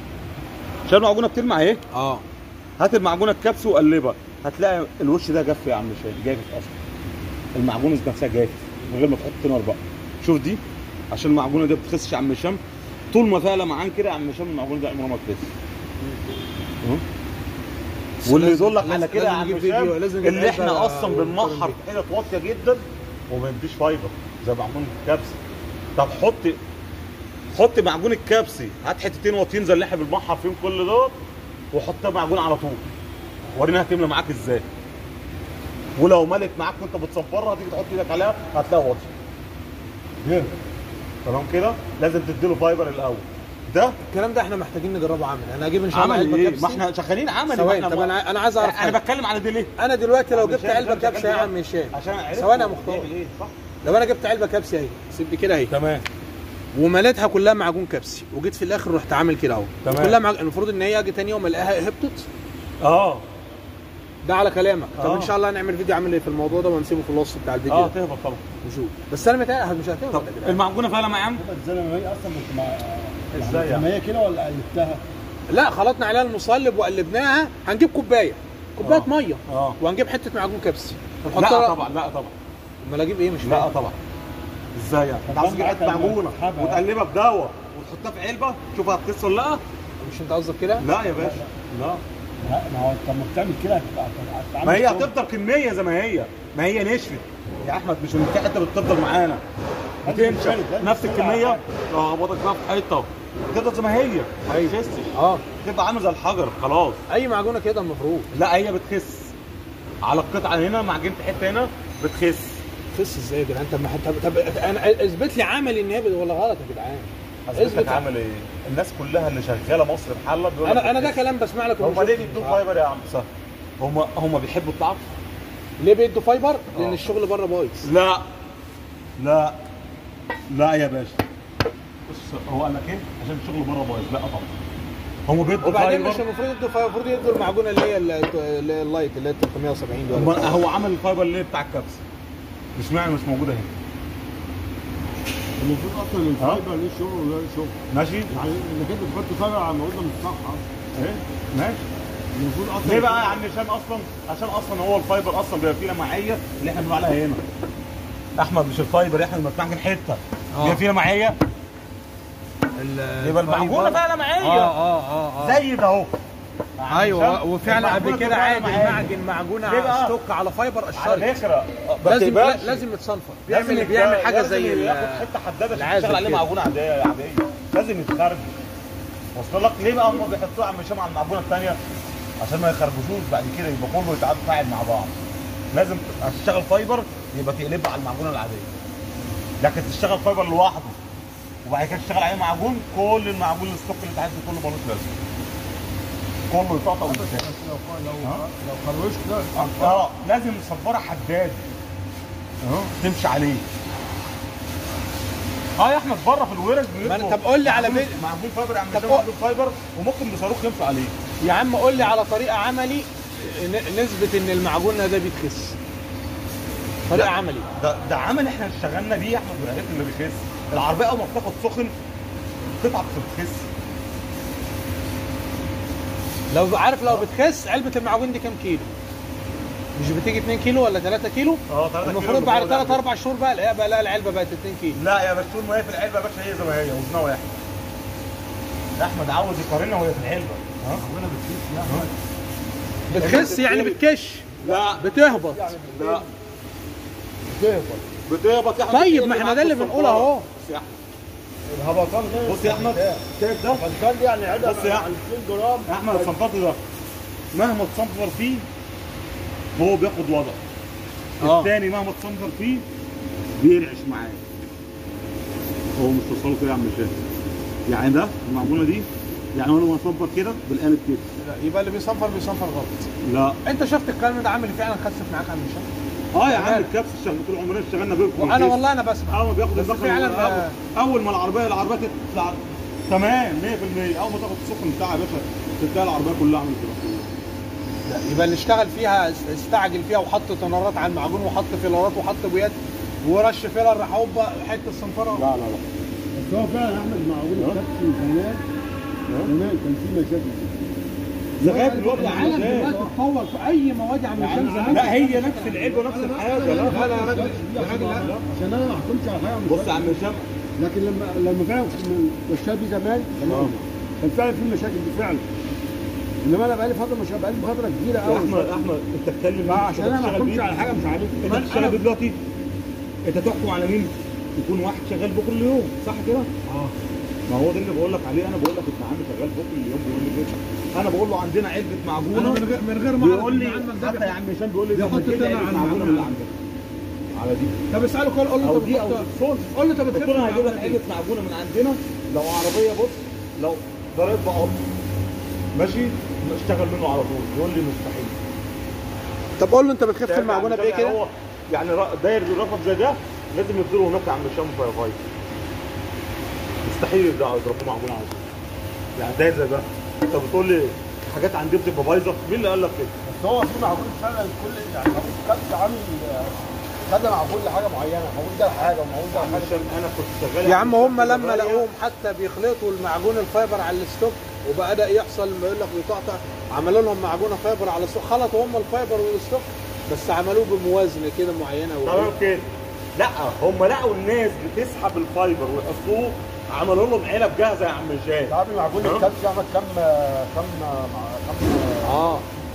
عشان المعجونه بتلمع اهي اه هات المعجونه الكبس وقلبها هتلاقي الوش ده جاف يا عم هشام جاف اصلا المعجونه ذات نفسها جاف من غير ما تحط نار بقى شوف دي عشان المعجونه دي ما بتخسش يا عم هشام طول ما فيها لمعان كده يا عم هشام المعجونه دي عمرها ما تخس اه. واللي لازم- يدل لك على لازم- كده يا لازم عم نجيب فيديو، هشام لازم نجيب اللي احنا علبة اصلا ونقارن بنمحر بيه. في حتت واطيه جدا وما بنديش فايبر زي معجون الكبس طب حط حط معجون الكبسي هات حتتين واطيين زي اللي احنا بنمحر فيهم كل دول وحطها معجون على طول ورينا هتملى معاك ازاي ولو ملت معاك وانت بتصفرها هتيجي تحط ايدك عليها هتلاقيها واطيه جامد. تمام كده لازم تديله فايبر الاول ده الكلام ده احنا محتاجين نجربه عملي انا هجيب ان شاء الله عمل علبه ايه كبسي ما احنا شغالين عملي ثواني ما طب احنا انا انا عايز اعرف انا حاجة. بتكلم على دي ليه انا دلوقتي لو عم جبت هشام علبه ده كبسه يا شغال عم هشام عشان عرفت ثواني يا هو مختار بيعمل ايه صح لو انا جبت علبه كبسه اهي سيب كده اهي تمام ومليتها كلها معجون كبسي وجيت في الاخر رحت عامل كده اهو تمام. كلها معجون المفروض ان هي اجي تاني يوم الاقيها هبطت اه ده على كلامك طب آه. ان شاء الله هنعمل فيديو عامل ايه في الموضوع ده ونسيبه في الوصف بتاع الفيديو اه ده. تهبط طبعا نشوف بس انا متهيألي مش هتهبط طب يا جدعان. المعجونه فعلا معايا يا عم هو زي ما هي اصلا كنت مع ازاي يعني يعني؟ ما هي كده ولا قلبتها؟ لا خلطنا عليها المصلب وقلبناها هنجيب كوبايه كوبايه آه. ميه اه وهنجيب حته معجون كبسي لا ونحطها طبعا لا طبعا امال اجيب ايه مش لا فاهم طبعا ازاي يعني انت عاوز تجيب حته معجونه وتقلبها بدواء وتحطها في علبه شوف هتخس ولا لا مش انت قصدك كده لا يا باشا لا لا ما هو انت لما بتعمل كده هتبقى هتتعامل ما هي شغل. هتفضل كميه زي ما هي ما هي نشفت يا احمد مش من في حته بتفضل معانا بتنشف لازم نفس تشتغل الكميه على اه بطك بقى في حته تفضل زي ما هي ما بتخسش اه تبقى عامله زي الحجر خلاص اي معجونه كده المفروض لا هي بتخس على القطعه هنا معجنه حته هنا بتخس تخس ازاي يا جدعان طب ما طب, طب انا اثبت لي عملي ان هي بت- ولا غلط يا جدعان اثبت لك عامل ايه الناس كلها اللي شغاله مصر بحله بيقول لك انا انا ده بتخس. كلام بسمع لك هم وبشوف. ليه بيدوك فايبر يا عم صح هم هم بيحبوا الطعم ليه بيدوا فايبر؟ لان آه. الشغل بره بايظ لا لا لا يا باشا بص هو قال لك ايه عشان الشغل بره بايظ لا طبعا هم بيدوا وبعدين مش فايبر المفروض يدوا فايبر المفروض يدوا المعجونه اللي هي ال- اللي هي اللايت اللي هي 370 دي ولا أمال هو عمل الفايبر اللي بتاع الكبسه مش معنى مش موجوده هنا المفروض اصلا الفايبر ليه شغل ولا ليه شغل ماشي يعني انك انت تحط فايبر على الموضوع ده مش صح اصلا ايه ماشي المفروض اصلا ليه بقى يا عم هشام اصلا عشان اصلا هو الفايبر اصلا بيبقى فيه لمعيه اللي احنا بنقول عليها هنا احمد مش الفايبر احنا لما بنعمل حته آه. بيبقى فيه لمعيه يبقى المعجونه فيها لمعيه اه اه اه زي ده اهو ايوه عشان وفعلا قبل المعجونة كده تبقى عادي لمعية. معجن معجونه ليه بقى؟ ستوك على فايبر على قشرت فكره لازم بتبقاش. لازم يتصنفر لازم بيعمل يت- بيعمل حاجه لازم زي ال- ياخد حته حداده عشان العازل يشتغل عليه كده. معجونه عاديه عاديه لازم يتخرج وصل لك ليه بقى هم بيحطوه عم هشام على المعجونه الثانيه عشان ما يخربشوش بعد كده يبقى كله يتفاعل مع بعض لازم تشتغل فايبر يبقى تقلبها على المعجونه العاديه لكن تشتغل فايبر لوحده وبعد كده تشتغل عليه معجون كل المعجون الستوك اللي تحت كله ملوش لازمه كله يتقطع ويتشال لو لو ها؟ لو خروش ده اه لازم صباره حداد اه تمشي عليه اه يا احمد بره في الورش ما أنا- طب قول لي على معجون- فيديو- معجون فايبر يا عم طب هشام قول- معجون فايبر وممكن بصاروخ يمشي عليه يا عم قول لي على طريقه عملي ن- نثبت ان المعجون ده بيتخس طريقه لا. عملي ده ده عمل احنا اشتغلنا بيه يا احمد وعرفنا اللي بيخس العربيه اول ما بتاخد سخن قطعه بتخس لو عارف لو بتخس علبه المعجون دي كام كيلو مش بتيجي 2 كيلو ولا 3 كيلو اه 3 المفروض بعد 3 4 شهور بقى الاقيها بقى لا العلبه بقت 2 كيلو لا يا باشا طول ما هي في العلبه يا باشا هي زي ما هي وزنها واحد ده احمد عاوز يقارنها وهي في العلبه ها ربنا بتكيس يا احمد بتخس يعني بتكش لا بتهبط يعني لا بتهبط بتهبط يا احمد طيب ما احنا ده اللي بنقوله اهو بص يا احمد الهبطان غير بص يا احمد شايف ده الهبطان دي يعني عدد بص يا أحمد. 2000 جرام يا احمد الصنفرت ده مهما تصنفر فيه هو بياخد وضع اه. الثاني مهما تصنفر فيه بيرعش معاه هو مش توصله كده يا عم هشام يعني ده المعجونه دي يعني انا بصنفر كده بالقالب كده يبقى اللي بيصنفر بيصنفر غلط لا انت شفت الكلام ده عامل فعلا خسف معاك عم هشام اه يا عم مالك؟ الكبس الشغل طول عمرنا اشتغلنا بيه في وانا الكيس. والله انا بسمع اول ما بياخد بس الزخم فعلا اول, آه. أول ما العربيه العربيه تطلع تمام 100% اول ما تاخد السخن بتاعها يا باشا تلاقي العربيه كلها عملت كده يبقى اللي اشتغل فيها استعجل فيها وحط تنارات على المعجون وحط فيلرات وحط بويات ورش فيلر راح هوبا حته الصنفره لا لا لا بس هو فعلا احمد معقول الكبس زمان زمان كان في مشاكل لغايه دلوقتي يا عم العالم هشام. دلوقتي اتطور في اي مواد يا عم هشام زمان لا هي نفس العلبه ونفس الحاجه لا لا لا يا راجل يا راجل لا عشان انا ما احكمش على حاجه بص يا عم هشام لكن لما لما فعلا الشاب دي زمان تمام كان فعلا في مشاكل دي فعلا انما انا بقالي فتره مش بقالي فتره كبيره يا قوي احمد احمد انت تتكلم عشان انا ما بتشتغل احكمش بيه. على حاجه مش عارفها انت بتشتغل بيه دلوقتي انت تحكم على مين؟ يكون واحد شغال بيه كل يوم صح كده؟ اه ما هو ده اللي بقول لك عليه انا بقول لك ابن عمي شغال بيه كل يوم بيقول لي كده انا بقول له عندنا علبه معجونه انا من غير من غير ما بيقول لي أعرف إن عندك ده حتى يا عم هشام بيقول لي بيحط طب ما تجيب تاني علبة على معجونه المعجونة. من اللي عندك على دي طب اساله قول قول له او انت دي او بتحط- الصوص قول له انت قلت له انا هجيب لك بتخف علبه معجونه من عندنا لو عربيه بص لو ضربت بقط ماشي اشتغل منه على طول يقول لي مستحيل طب قول له انت بتخف المعجونه بايه يعني كده هو يعني را- داير بالرقم زي ده لازم يفضلوا هناك عم هشام فاي فاي مستحيل يرجعوا يضربوا معجون على طول يعني داير زي ده انت بتقول لي حاجات عندي بتبقى بايظه مين اللي قال لك كده؟ بس هو في معقول فعلا كل يعني معقول كبس عامل خد معقول لحاجه معينه معقول ده حاجه ومعقول ده حاجه عشان انا كنت شغال يا عم هم لما لقوا لقوهم حتى بيخلطوا المعجون الفايبر على الستوك وبدا يحصل ما يقول لك بيقطع عملوا لهم معجونه فايبر على الستوك خلطوا هم الفايبر والستوك بس عملوه بموازنه كده معينه تمام كده لا هم لقوا الناس بتسحب الفايبر ويحطوه عملوا لهم علب جاهزه يا عم هشام تعرف معقول ها؟ الكبس يعمل كم كم مع- كم اه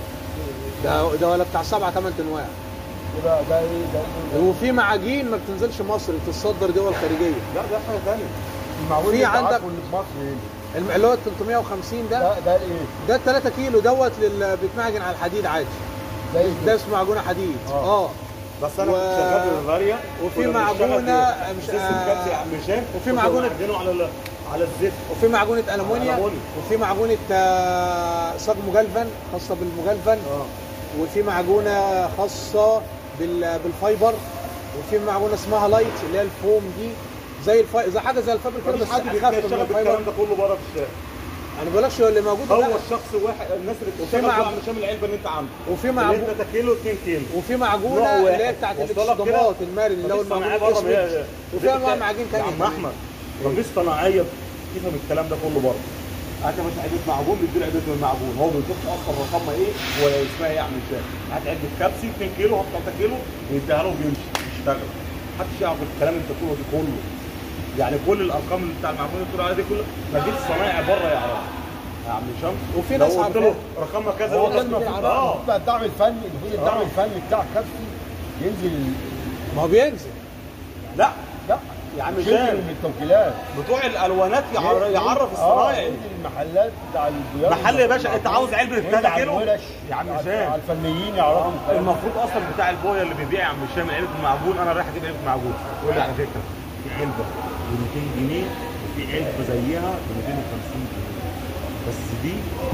ده ده ولا بتاع سبعة ثمان انواع كده ده ايه ده ايه وفي معاجين ما بتنزلش مصر بتتصدر دول خارجيه لا ده حاجه ثانيه المعقول في اللي عندك- عندك واللي في مصر ايه الم- اللي هو ال 350 ده ده ده ايه ده 3 كيلو دوت لل بيتمعجن على الحديد عادي ده ايه ده اسمه معجونه حديد آه. اه بس انا و- كنت شغال في الغاليه وفي كنا بنشتغل معجونة في مش- سيستم آه، كبس يا عم هشام وفي كنا معجونة- بنعجنه على ال- على الزيت وفي معجونه المونيا ألمونيا. وفي معجونه آه، صاج مجلفن خاصه بالمجلفن اه وفي معجونه خاصه بال- بالفايبر وفي معجونه اسمها لايت اللي هي الفوم دي زي الفاي... زي حاجه زي الفايبر كده مفيش بس حد اخف بيشتغل من بالكلام الفايبر ده كله بره في الشارع انا بقولكش اللي موجود هو لا. الشخص واحد الناس اللي وفي بتشتغل مع- بقى مش العلبه اللي انت عامله وفي اللي معجون انت كيلو 2 كيلو وفي نوع معجونه واحد. اللي هي بتاعت وصلك كده؟ الاكسدامات الماري اللي هو مفيش المعجون صناعية بره الاسود هي- وفي انواع معجون يا تانية عم احمد مفيش صناعيه تفهم الكلام ده كله بره هات يا باشا علبه معجون بيديله علبه من المعجون هو ما بيشوفش اصلا رقمها ايه ولا اسمها ايه يعمل ازاي هات علبه كبسي 2 كيلو هات 3 كيلو ويديها له وبيمشي يشتغل محدش يعرف الكلام اللي انت بتقوله ده كله يعني كل الارقام اللي بتاع المعجون اللي بتقول عليها دي كلها مفيش صنايعي بره يعرفها يا عم هشام وفي لو ناس قلت له عارفاها. رقمها كذا هو يقول لك كلمة اه عرب الدعم الفني المفروض الدعم آه. الفني بتاع كابسي ينزل ما هو بينزل لا لا يا عم ينزل هشام من التوكيلات بتوع الالوانات يعر- ينزل- يعرف آه، الصنايعي ينزل المحلات بتاع البياض محل يا باشا انت عاوز علبه ينزل 3 على كيلو الورش يا عم على- هشام على الفنيين يعرفوا الكلام ده. المفروض اصلا بتاع البويه اللي بيبيع يا عم هشام علبه المعجون انا رايح اجيب علبه معجون يقول لي على فكره في علبه ب 200 جنيه وفي علبه زيها ب 250 جنيه بس دي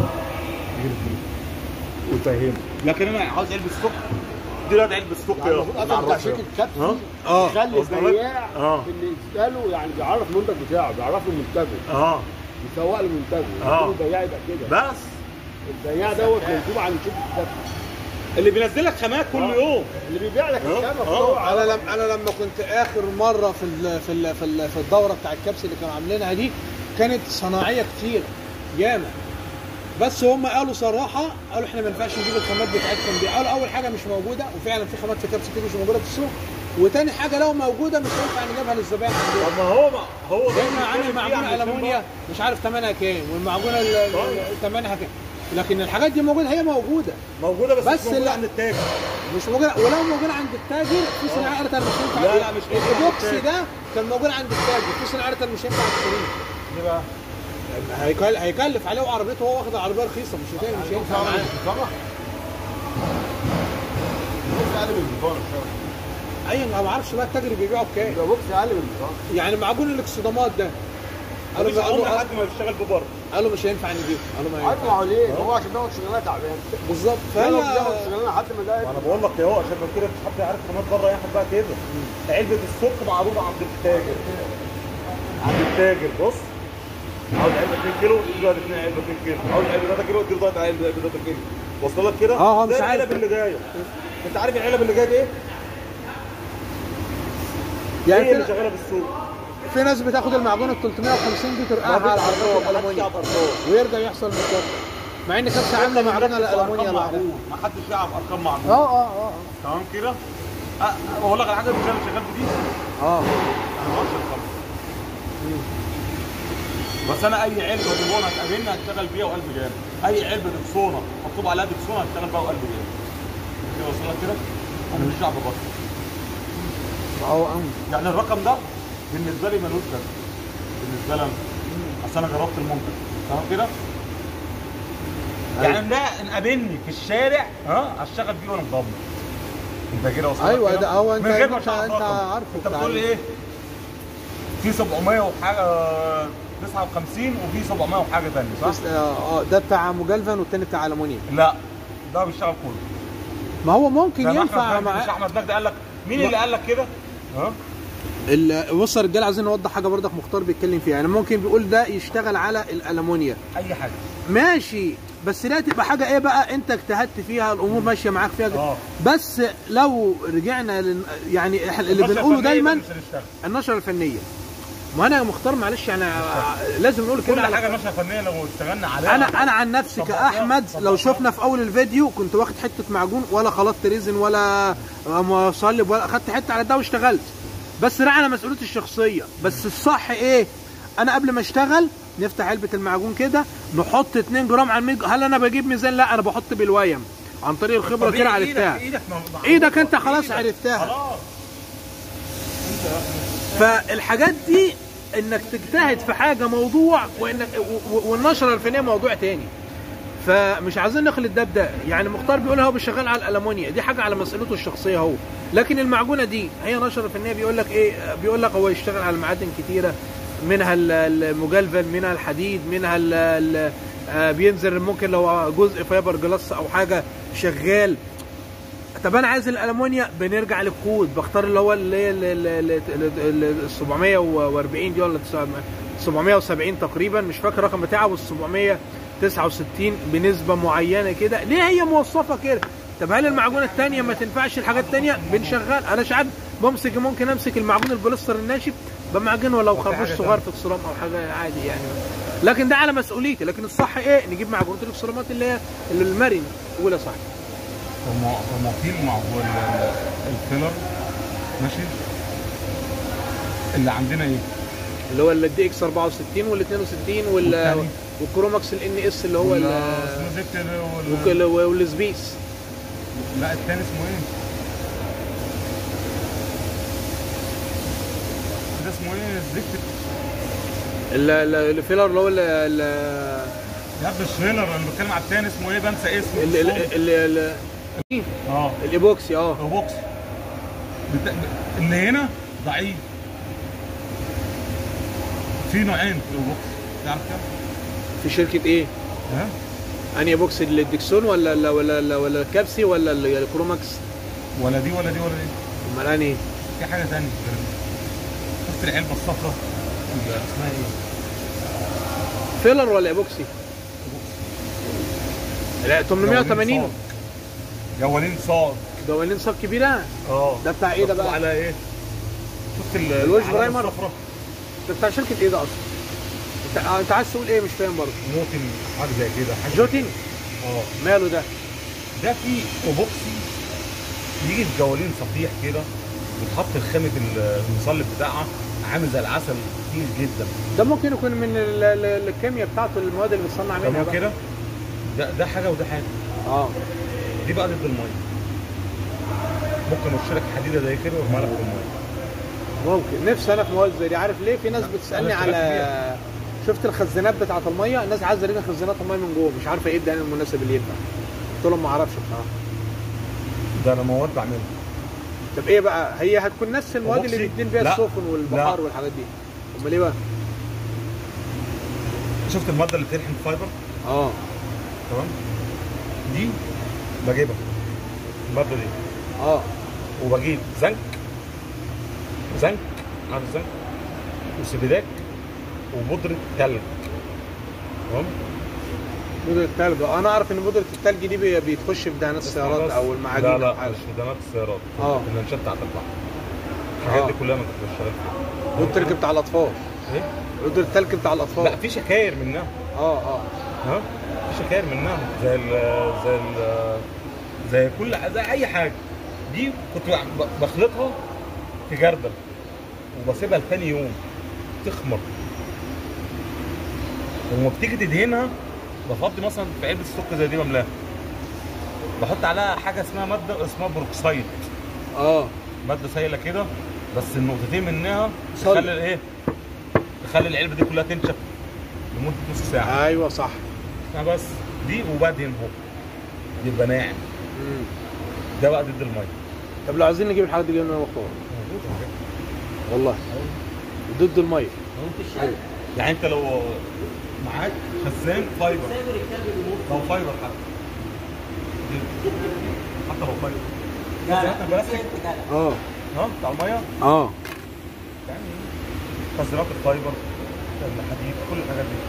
غير دي وفاهمه لكن انا عاوز علبه ستوك دي لا علبه ستوك يعني المفروض اصلا بتاع شركه كابسي اه اه يخلي وصل لك؟ البياع اه. اللي يساله يعني بيعرف المنتج بتاعه بيعرف له منتجه اه يسوق له منتجه اه. يقول البياع يبقى كده بس البياع دوت منتوب عن شركه كابسي اللي بينزل لك خامات كل اه. يوم اللي بيبيع لك اه. الخامه اه. بتوع انا لما انا لما كنت اخر مره في ال في ال في, ال في الدوره بتاع الكبس اللي كانوا عاملينها دي كانت صناعيه كتير ياما بس هم قالوا صراحه قالوا احنا ما ينفعش نجيب الخامات بتاعتكم دي قالوا اول حاجه مش موجوده وفعلا في خامات في كبس كتير مش موجوده في السوق وتاني حاجه لو موجوده مش هينفع نجيبها للزبائن عندنا طب ما هو ما هو ده لان اللي عامل بيتكلم فيه معجونه عن المونيا مش عارف ثمنها كام والمعجونه ال- ال- طيب. ثمنها كام لكن الحاجات دي موجوده هي موجوده موجوده بس, بس مش موجوده لا. عند التاجر مش موجوده ولو موجوده عند التاجر في صناعه قالت انا مش ينفع لا، لا، مش موجودة عند الايبوكسي التاجر. ده كان موجود عند التاجر في صناعه قالت انا مش ينفع اشتريه ليه بقى؟ هيكل- هيكلف عليه وعربيته وهو واخد العربيه رخيصه مش هتنفع مش هينفع معاه بوكس اقل من البطانه ايوه ما اعرفش بقى التاجر بيبيعه بكام يبقى بوكس اقل من البطانه يعني معجون الاكسدامات ده مفيش قالوا عمر قالوا حد ما بيشتغل ببره قالوا مش هينفع نجيبه قالوا ما عارف ما ينفع هو ليه؟ هو عشان بياخد شغلانه تعبان بالظبط فانا فانا بياخد شغلانه لحد ما ده وانا بقول لك يا هو عشان لو كده مش حد يعرف خامات بره ياخد بقى كده علبه السك معروضه عند التاجر عند التاجر بص عاوز علبه 2 كيلو اديله واحد 2 علبه 2 كيلو عاوز علبه 3 كيلو اديله واحد علبه 3 كيلو وصل لك كده؟ اه، اه، مش زي عارف. العلب اللي جايه انت عارف العلب اللي جايه دي ايه؟ يعني هي اللي في, شغاله بالسوق في ناس بتاخد المعجون ال 350 دي ترقعها على العربيه الالومنيا ويرجع يحصل مشكله مع ان كبسه عامله معجونه الالومنيا لوحدها ما حدش يعرف ارقام معجون اه اه اه تمام كده؟ أه، اقول لك على حاجه مش انا شغال في دي اه انا ما اعرفش الخمر بس انا اي علبه ديبون هتقابلني هشتغل بيها وقلب جامد اي علبه دكسونه مكتوب عليها دكسونه هشتغل بيها وقلب جامد كده وصل لك كده انا مش دعوه ببطل اه اه يعني الرقم ده بالنسبه لي ملوش لازمه بالنسبه لي انا اصل انا جربت المنتج تمام كده يعني ده ان قابلني في الشارع ها هشتغل بيه وانا مضمن انت كده وصلت ايوه كده؟ ده هو انت من غير ما انت, تعرف انت رقم. عارفه انت بتاع بتقول لي ايه في 700 وحاجه 59 وفي 700 وحاجه ثانيه صح؟ بس- اه آه، ده بتاع مجلفن والتاني بتاع المونيا لا ده بيشتغل كله ما هو ممكن زي ما ينفع احمد مجدي- مش مع احمد مجدي قال لك مين ما- اللي قال لك كده؟ ها؟ ال- بص يا رجاله عايزين نوضح حاجه برضك مختار بيتكلم فيها يعني ممكن بيقول ده يشتغل على الالومنيا اي حاجه ماشي بس لا تبقى حاجه ايه بقى انت اجتهدت فيها الامور ماشيه معاك فيها اه. بس لو رجعنا لل... يعني إحنا اللي النشرة بنقوله الفنية دايما مش هنشتغل. النشره الفنيه ما انا يا مختار معلش يعني لازم نقول كل كده على حاجه نشره فنيه لو اشتغلنا عليها انا انا عن نفسي طبقتها- كاحمد لو طبقتها. شفنا في اول الفيديو كنت واخد حته معجون ولا خلطت ريزن ولا مصلب ولا اخدت حته على ده واشتغلت بس لا على مسؤوليتي الشخصيه بس الصح ايه انا قبل ما اشتغل نفتح علبه المعجون كده نحط 2 جرام على الميج هل انا بجيب ميزان لا انا بحط بالويم عن طريق الخبره كده طبيعي عرفتها ايدك ايدك ما- ايدك انت خلاص إيدك. عرفتها خلاص فالحاجات دي انك تجتهد في حاجه موضوع وانك و- و- والنشره الفنيه موضوع تاني فمش عايزين نخلط ده بده يعني مختار بيقول هو بيشغل على الالمونيا دي حاجه على مسؤوليته الشخصيه هو لكن المعجونه دي هي نشره فنيه بيقول لك ايه بيقول لك هو يشتغل على معادن كتيره منها ال- المجلفن منها الحديد منها ال ال آه، بينزل ممكن لو جزء فايبر جلاس او حاجه شغال طب انا عايز الالومنيا بنرجع للكود بختار اللي هو اللي هي ال- ال- ال- ال- ال- ال 740 دي ولا 770 تقريبا مش فاكر الرقم بتاعه وال 769 بنسبه معينه كده ليه هي موصفه كده طب هل المعجونه الثانيه ما تنفعش الحاجات الثانيه بنشغل انا ساعات بمسك ممكن امسك المعجون البوليستر الناشف بمعجنه لو وفي خربوش حاجة صغير في اكسرام او حاجه عادي يعني لكن ده على مسؤوليتي لكن الصح ايه نجيب معجونه الاكسرامات اللي هي اللي المرن ولا صح هم هم في المعجون الفيلر ماشي اللي عندنا ايه؟ اللي هو الدي اكس 64 وال 62 وال والتاني؟ والكروماكس الان اس اللي هو ال- اسمه زفت ده وال- وكل- والسبيس لا التاني اسمه ايه؟ ده اسمه ايه؟ الزفت ال- ال- الفيلر اللي هو ال- ال- يا ابني الشيلر انا بتكلم على التاني اسمه ايه؟ بنسى اسمه ال- ال- ال- ال- اه الايبوكسي اه بوكس بت- اللي هنا ضعيف في نوعين في البوكس تعرف كام؟ في شركه ايه؟ ها؟ انهي بوكس الديكسون ولا ولا ولا, ولا الكابسي ولا ال- الكروماكس؟ ولا دي ولا دي ولا دي امال انهي؟ في حاجه ثانيه غير دي. شفت العلبه الصفراء اللي اسمها ايه؟ فيلر ولا ايبوكسي؟ لا 880 جوالين صاج دوالين صاب كبيره اه ده بتاع ايه ده مكتوب بقى؟ على ايه؟ شفت ال- الوش العلامة برايمر؟ الصفراء ده بتاع شركه ايه ده اصلا؟ انت آه، انت عايز تقول ايه مش فاهم برضه موتن حاجه زي كده حاجه جوتين اه ماله ده؟ ده في اوبوكسي يجي في جوالين صفيح كده وتحط الخامة المصلب بتاعها عامل زي العسل كتير جدا ده ممكن يكون من ال- ال- الكيمياء بتاعته المواد اللي بتصنع منها تمام بقى. كده ده ده حاجه وده حاجه اه دي بقى ضد الميه ممكن اشترك حديده زي كده وارميها لك في الميه ممكن نفسي انا في مواد زي دي عارف ليه في ناس بتسالني أنا اشتركت على شفت الخزانات بتاعت الميه الناس عايزه لنا خزانات الميه من جوه مش عارفه ايه الدهان المناسب اللي ينفع قلت لهم ما اعرفش بصراحه ده انا مواد بعملها طب ايه بقى هي هتكون نفس المواد اللي أبوكسي؟ بيدين بيها لا. السفن والبحار لا. والحاجات دي امال ايه بقى شفت الماده اللي بتلحم فايبر اه تمام دي بجيبها الماده دي اه وبجيب زنك زنك عارف زنك وسبيداك وبودرة تلج تمام بودرة التلج انا اعرف ان بودرة التلج دي بي- بيتخش في دهانات السيارات او المعادن لا أو لا حاجة. مش خدمات السيارات آه. الانشات بتاعت البحر الحاجات آه. دي كلها انا كنت بشتغل فيها بودرة التلج بتاع الاطفال ايه؟ بودرة التلج بتاع الاطفال لا في شكاير منها اه اه ها في شكاير منها زي ال زي ال زي كل زي اي حاجه دي كنت ب- بخلطها في جردل وبسيبها لتاني يوم تخمر ولما بتيجي تدهنها بفضي مثلا في علبه السكر زي دي بملاها بحط عليها حاجه اسمها ماده اسمها بروكسايد اه ماده سايله كده بس النقطتين منها صلب. تخلي ايه تخلي العلبه دي كلها تنشف لمده نص ساعه ايوه صح أنا بس دي وبدهن هو يبقى ناعم مم. ده بقى ضد الميه طب لو عايزين نجيب الحاجات دي جبنا مختار والله ضد الميه أيوة. يعني انت لو معاك خزان فايبر لو فايبر حتى حتى لو فايبر خزانات البلاستيك اه ها بتاع الميه اه يعني خزانات الفايبر الحديد كل الحاجات دي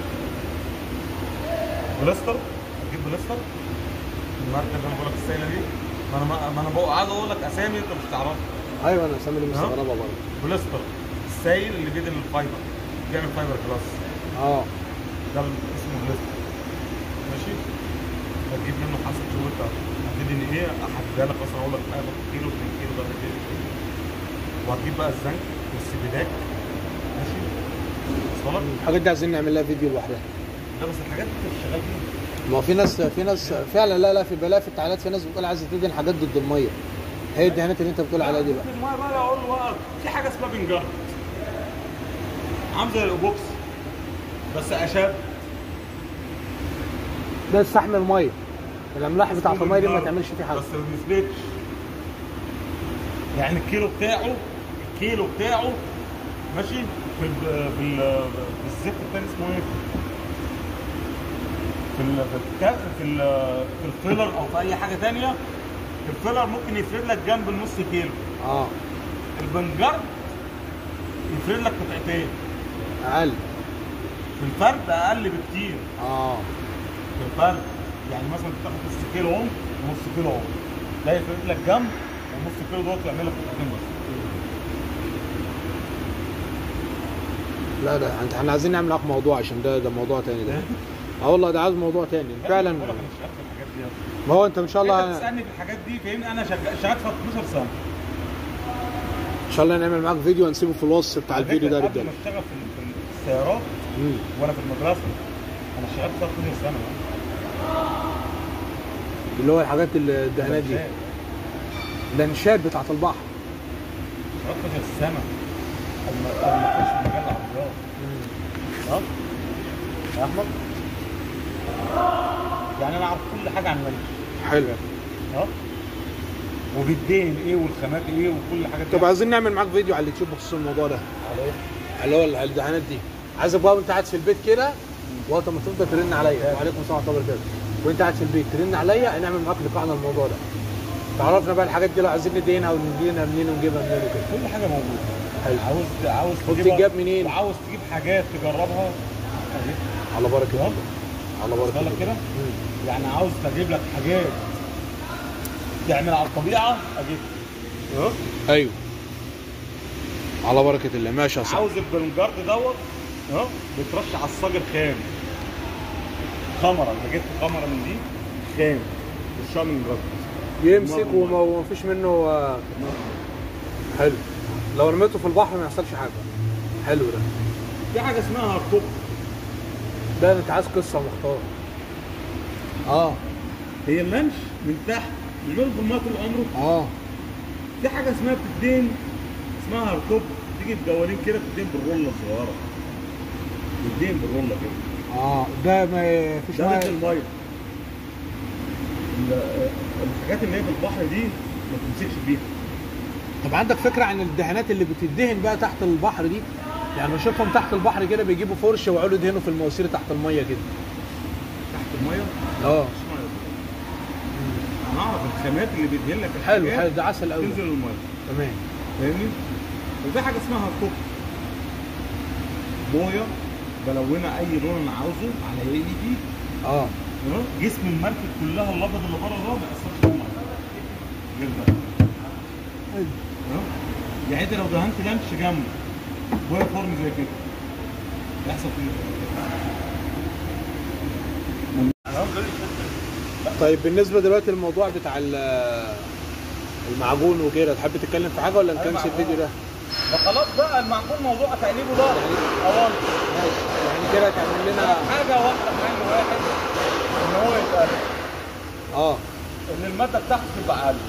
بلاستر تجيب بلاستر الماركه اللي انا بقول لك السائله دي ما انا ما انا بقى عايز اقول لك اسامي انت مش تعرفها ايوه انا سامي اللي مستغربها برضه بلاستر السائل اللي بيدل الفايبر بيعمل فايبر كلاس اه ده اسمه بلاستر ماشي هتجيب منه حسب شو انت هتدي ان ايه احددها لك مثلا اقول لك هاخد كيلو 2 كيلو ده كيلو وهتجيب بقى الزنك والسبيداك ماشي وصل لك الحاجات دي عايزين نعمل لها فيديو لوحدها ده بس الحاجات اللي انت شغال فيها ما هو في ناس في ناس فعلا لا لا في بلاها في التعليقات في ناس بتقول عايزه تدهن حاجات ضد الميه هي الدهانات اللي انت بتقول عليها دي بقى الميه بقى اقول له بقى في حاجه اسمها بنجارد عامل زي الاوبوكس بس اشد ده يستحمل الميه الاملاح بتاعت الميه دي ما تعملش فيه حاجه بس ما بيثبتش يعني الكيلو بتاعه الكيلو بتاعه ماشي في ال في ال في الزيت التاني اسمه ايه؟ في ال في الك- في ال في الفيلر او في اي حاجه تانية الفيلر ممكن يفرد لك جنب النص كيلو اه البنجر يفرد لك قطعتين اقل في الفرد اقل بكتير اه في الفرد يعني مثلا تاخد نص كيلو اهو ونص كيلو اهو ده يفرد لك جنب ونص كيلو دوت يعمل لك قطعتين بس لا ده انت احنا عايزين نعمل معاك موضوع عشان ده ده موضوع تاني ده اه والله ده عايز موضوع تاني فعلا بقول لك انا اشتغلت في الحاجات دي أصلاً. ما هو انت ان شاء انت الله بتسالني في الحاجات دي فاهمني انا شغال شغال في 12 سنه ان شاء الله نعمل معاك فيديو هنسيبه في الوصف بتاع على الفيديو ده فكرة قبل رجاله ما اشتغل في في السيارات مم. وانا في المدرسه انا اشتغلت في 12 سنه اللي هو الحاجات اللي- الدهانات دي اللانشات بتاعت البحر 13 سنه قبل ما قبل ما اخش مجال العربيات اه يا احمد يعني انا اعرف كل حاجه عن الملك حلو اه وبيدين ايه والخامات ايه وكل حاجه طب عايزين نعمل معاك فيديو على اليوتيوب بخصوص الموضوع ده على ايه؟ اللي هو الدهانات دي عايزك بقى وانت قاعد في البيت كده وقت ما تفضل ترن عليا وعليكم السلام ورحمه الله وبركاته وانت قاعد في البيت ترن عليا نعمل معاك لقاء عن الموضوع ده تعرفنا بقى الحاجات دي لو عايزين ندينها ونجيبها منين ونجيبها منين وكده كل حاجه موجوده حلو. عاوز عاوز وبتتجاب منين؟ وعاوز تجيب حاجات تجربها أهي. على بركه يلا. الله على بركه بالك الله كده مم. يعني عاوز اجيب لك حاجات تعمل على الطبيعه اجيب اه ايوه على بركه الله ماشي يا صاحبي عاوز البنجارد دوت اه بيترش على الصاج الخام خمره انا جبت خمره من دي خام وشها من جرد يمسك وما وما فيش منه آه، حلو لو رميته في البحر ما يحصلش حاجه حلو ده في حاجه اسمها هرطوب ده انت عايز قصه مختار اه هي اللانش من تحت بيعملوا في الميه طول عمره اه في حاجه اسمها بتدين اسمها هرطوب تيجي بجوالين كده بتدين بالرولة صغيرة بتدين بالرولة كده اه ده ما فيش ده ضد ميه المية ال- الحاجات اللي هي في البحر دي ما تمسكش بيها طب عندك فكره عن الدهانات اللي بتدهن بقى تحت البحر دي يعني بشوفهم تحت البحر كده بيجيبوا فرشه ويقعدوا يدهنوا في المواسير تحت الميه كده تحت المية اه مش مية انا اعرف الخامات اللي بيدهن لك حلو الحاجات حلو ده عسل قوي تنزل المية تمام فاهمني؟ وفي حاجة اسمها هرطوب بويا بلونها اي لون انا عاوزه على ايدي اه اه جسم المركب كلها الابيض اللي بره ده ما يأثرش في الميه غير ده اه يعني انت لو دهنت لانش جنبه بويا فرن زي كده يحصل فيه طيب بالنسبه دلوقتي للموضوع بتاع ال- المعجون وكده تحب تتكلم في حاجه ولا نكنسل المعجون. الفيديو ده؟ ده خلاص بقى المعقول موضوع تقليبه ده اولا يعني كده تعمل لنا حاجه واحده حل واحد ان هو يتقلب اه ان الماده بتاعته تبقى اقل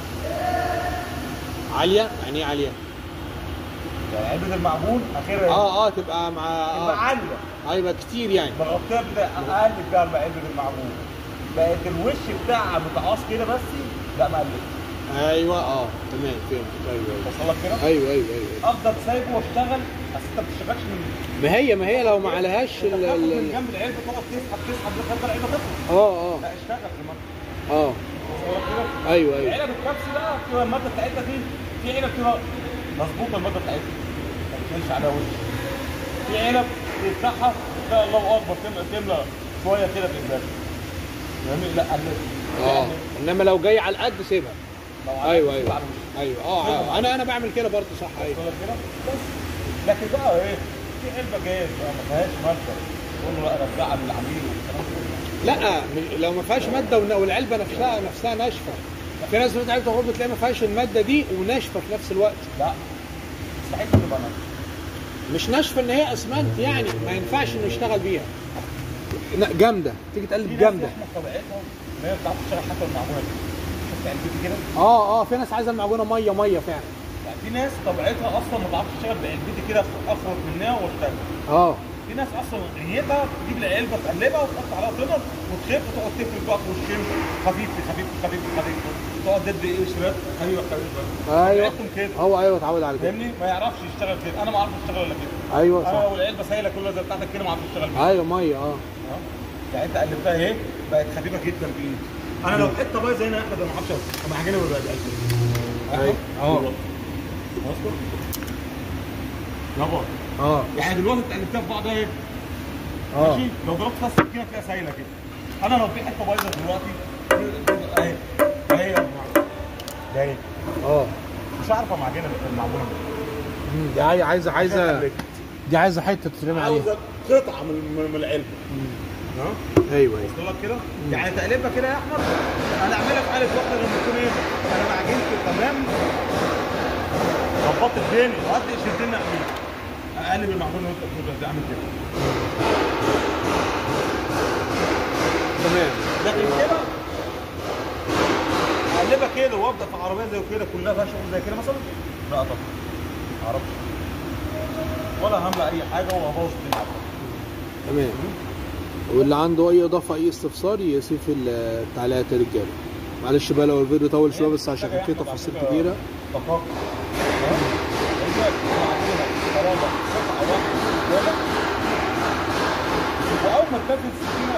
عاليه يعني ايه عاليه؟ يعني علبه المعجون اخرها اه اه تبقى مع تبقى اه عاليه اه يبقى كتير يعني بغطيها بدا اقل بقى علبه المعجون بقت الوش بتاعها متعاص كده بس لا مقلب ايوه اه تمام فهمت ايوه ايوه وصل لك كده ايوه ايوه ايوه افضل سايبه واشتغل بس انت ما بتشتغلش من ما هي ما هي لو ما عليهاش ال- تاخد من ال- جنب العلبه تقعد تسحب تسحب لغايه العلبه تخلص اه اه لا اشتغل في الماده اه وصل لك كده ايوه ايوه العلب الكبس بقى بتبقى الماده بتاعتها دي في علب بتبقى مظبوطه الماده بتاعتها ما بتشيلش عليها وش في علب تفتحها تلاقي الله اكبر تملى تملى شويه كده في الباب فاهمني لا قلت اه انما لو جاي على القد سيبها لو عملت ايوه كده ايوه على الوش. ايوه اه آه. انا انا بعمل كده برضه صح ايوه وصل لك كده بس لكن بقى ايه في علبه جايه بقى ما فيهاش ماده تقول له لا رجعها للعميل والكلام ده لا م- لو ما فيهاش ماده ون- والعلبه نفسها نفسها ناشفه في ناس بتقول علبه غرب تلاقي ما فيهاش الماده دي وناشفه في نفس الوقت لا مستحيل تبقى ماده مش ناشفه ان هي اسمنت يعني ما ينفعش انه يشتغل بيها لا جامده تيجي في تقلب ناس جامده احنا طبيعتها ان هي بتعرف تشتغل حتى المعمول شفت علبتي كده اه اه في ناس عايزه المعجونه ميه ميه فعلا يعني في ناس طبيعتها اصلا ما تعرفش تشتغل بعلبتي كده اخرج منها واشتغل اه في ناس اصلا غيتها تجيب العلبه تقلبها وتحط عليها طمر وتخف وتقعد تفرد بقى في وشين خفيف خفيف خفيف خفيف تقعد تدي ايه شريط خفيف خفيف ايوه طبيعتهم كده هو ايوه اتعود على كده فاهمني ما يعرفش يشتغل كده انا ما اعرفش اشتغل الا كده ايوه انا صح لو العلبه سايله كلها زي بتاعتك كده ما اعرفش اشتغل بيها ايوه ميه اه اه. يعني انت قلبتها اهي بقت خفيفه جدا بايدي انا لو حته بايظه هنا يا احمد انا ما اعرفش انا هجينا ولا أيوة. اه. اصبر يابا اه يعني دلوقتي انت قلبتها في بعض اهي اه ماشي لو ضربت فيها السكينه تلاقيها سايله كده انا لو في حته بايظه دلوقتي اهي اهي يا جماعه ده اهي اه مش عارف معجنه المعجونه دي. مم. دي عاي- عايزه عايزه دي عايزه حته تترمي عليها عاوزه قطعه من من- من العلبه ها ايوه ايوه وصل لك كده يعني تقلبها كده يا احمد انا اعملها في حاله واحده لما تكون ايه انا معجنت تمام ظبطت الدنيا وقت شدني اعملها اقلب المعجون وانت بتقول اعمل كده تمام لكن كده اقلبها كده وابدا في عربيه زي كده كلها فيها شغل زي كده مثلا لا طبعا ما اعرفش ولا هملى اي حاجه وابوظ الدنيا تمام واللي عنده اي اضافه اي استفسار يسيب في التعليقات يا رجاله معلش بقى لو الفيديو طول شويه بس عشان كان فيه تفاصيل كتيره دقائق واول ما تنزل السكينه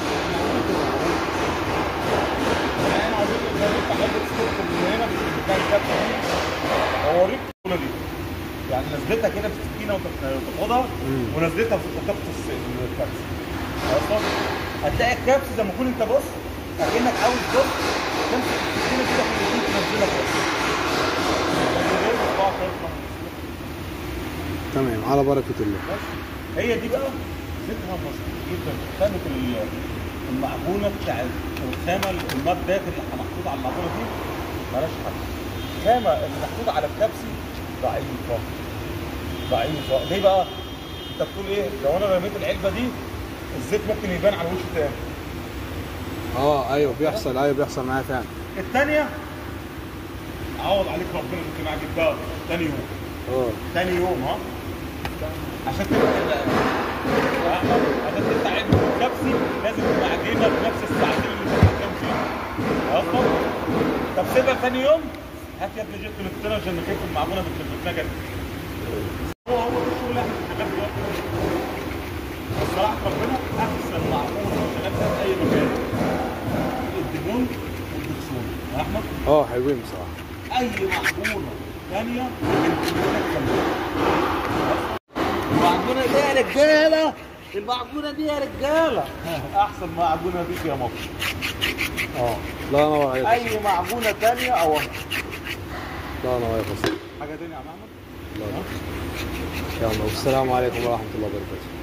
يعني انا عايزين نوريك حته ستيك من هنا بتاع الكبسه دي اوريك الكوره دي يعني نزلتها كده في السكينه وانت بتاخدها مم. ونزلتها في كبسه الكبسه اصلا هتلاقي الكبسه زي ما تكون انت بص اكنك عاوز بص تمسك السكينه كده في الايدين تنزلها بص تمام على بركه الله بس هي دي بقى ذكرها بسيط جدا خامة ال- المعجونة بتاعت الخامة المادة اللي محطوطة على المعجونة دي مالهاش حل الخامة اللي محطوطة على الكبسي ضعيفة ضعيفة ليه بقى؟ انت بتقول ايه؟ لو انا رميت العلبة دي الزيت ممكن يبان على الوش تاني اه ايوه بيحصل ايوه بيحصل معايا فعلا الثانية عوض عليك ربنا ممكن اجيبها تاني يوم اه تاني يوم ها عشان كده كده يا احمد عشان تفتح علبه الكبسي لازم تبقى عجينه بنفس الساعتين اللي بتتكلم فيهم اصلا طب سيبها ثاني يوم هات يا ابني جبت من عشان نخف المعجونه بالنجد هو هو ده الشغل اللي احنا شغال دلوقتي الصراحه ربنا احسن معجونه شغال فيها في اي مكان الدهون والدكسون يا احمد اه حلوين بصراحه اي معجونه ثانيه المعجونه دي يا رجاله المعجونه دي يا رجاله احسن معجونه دي يا مصر اه لا ينور عليك اي معجونه ثانيه او لا ينور عليك حاجه ثانيه يا عم احمد لا يلا والسلام عليكم ورحمه الله وبركاته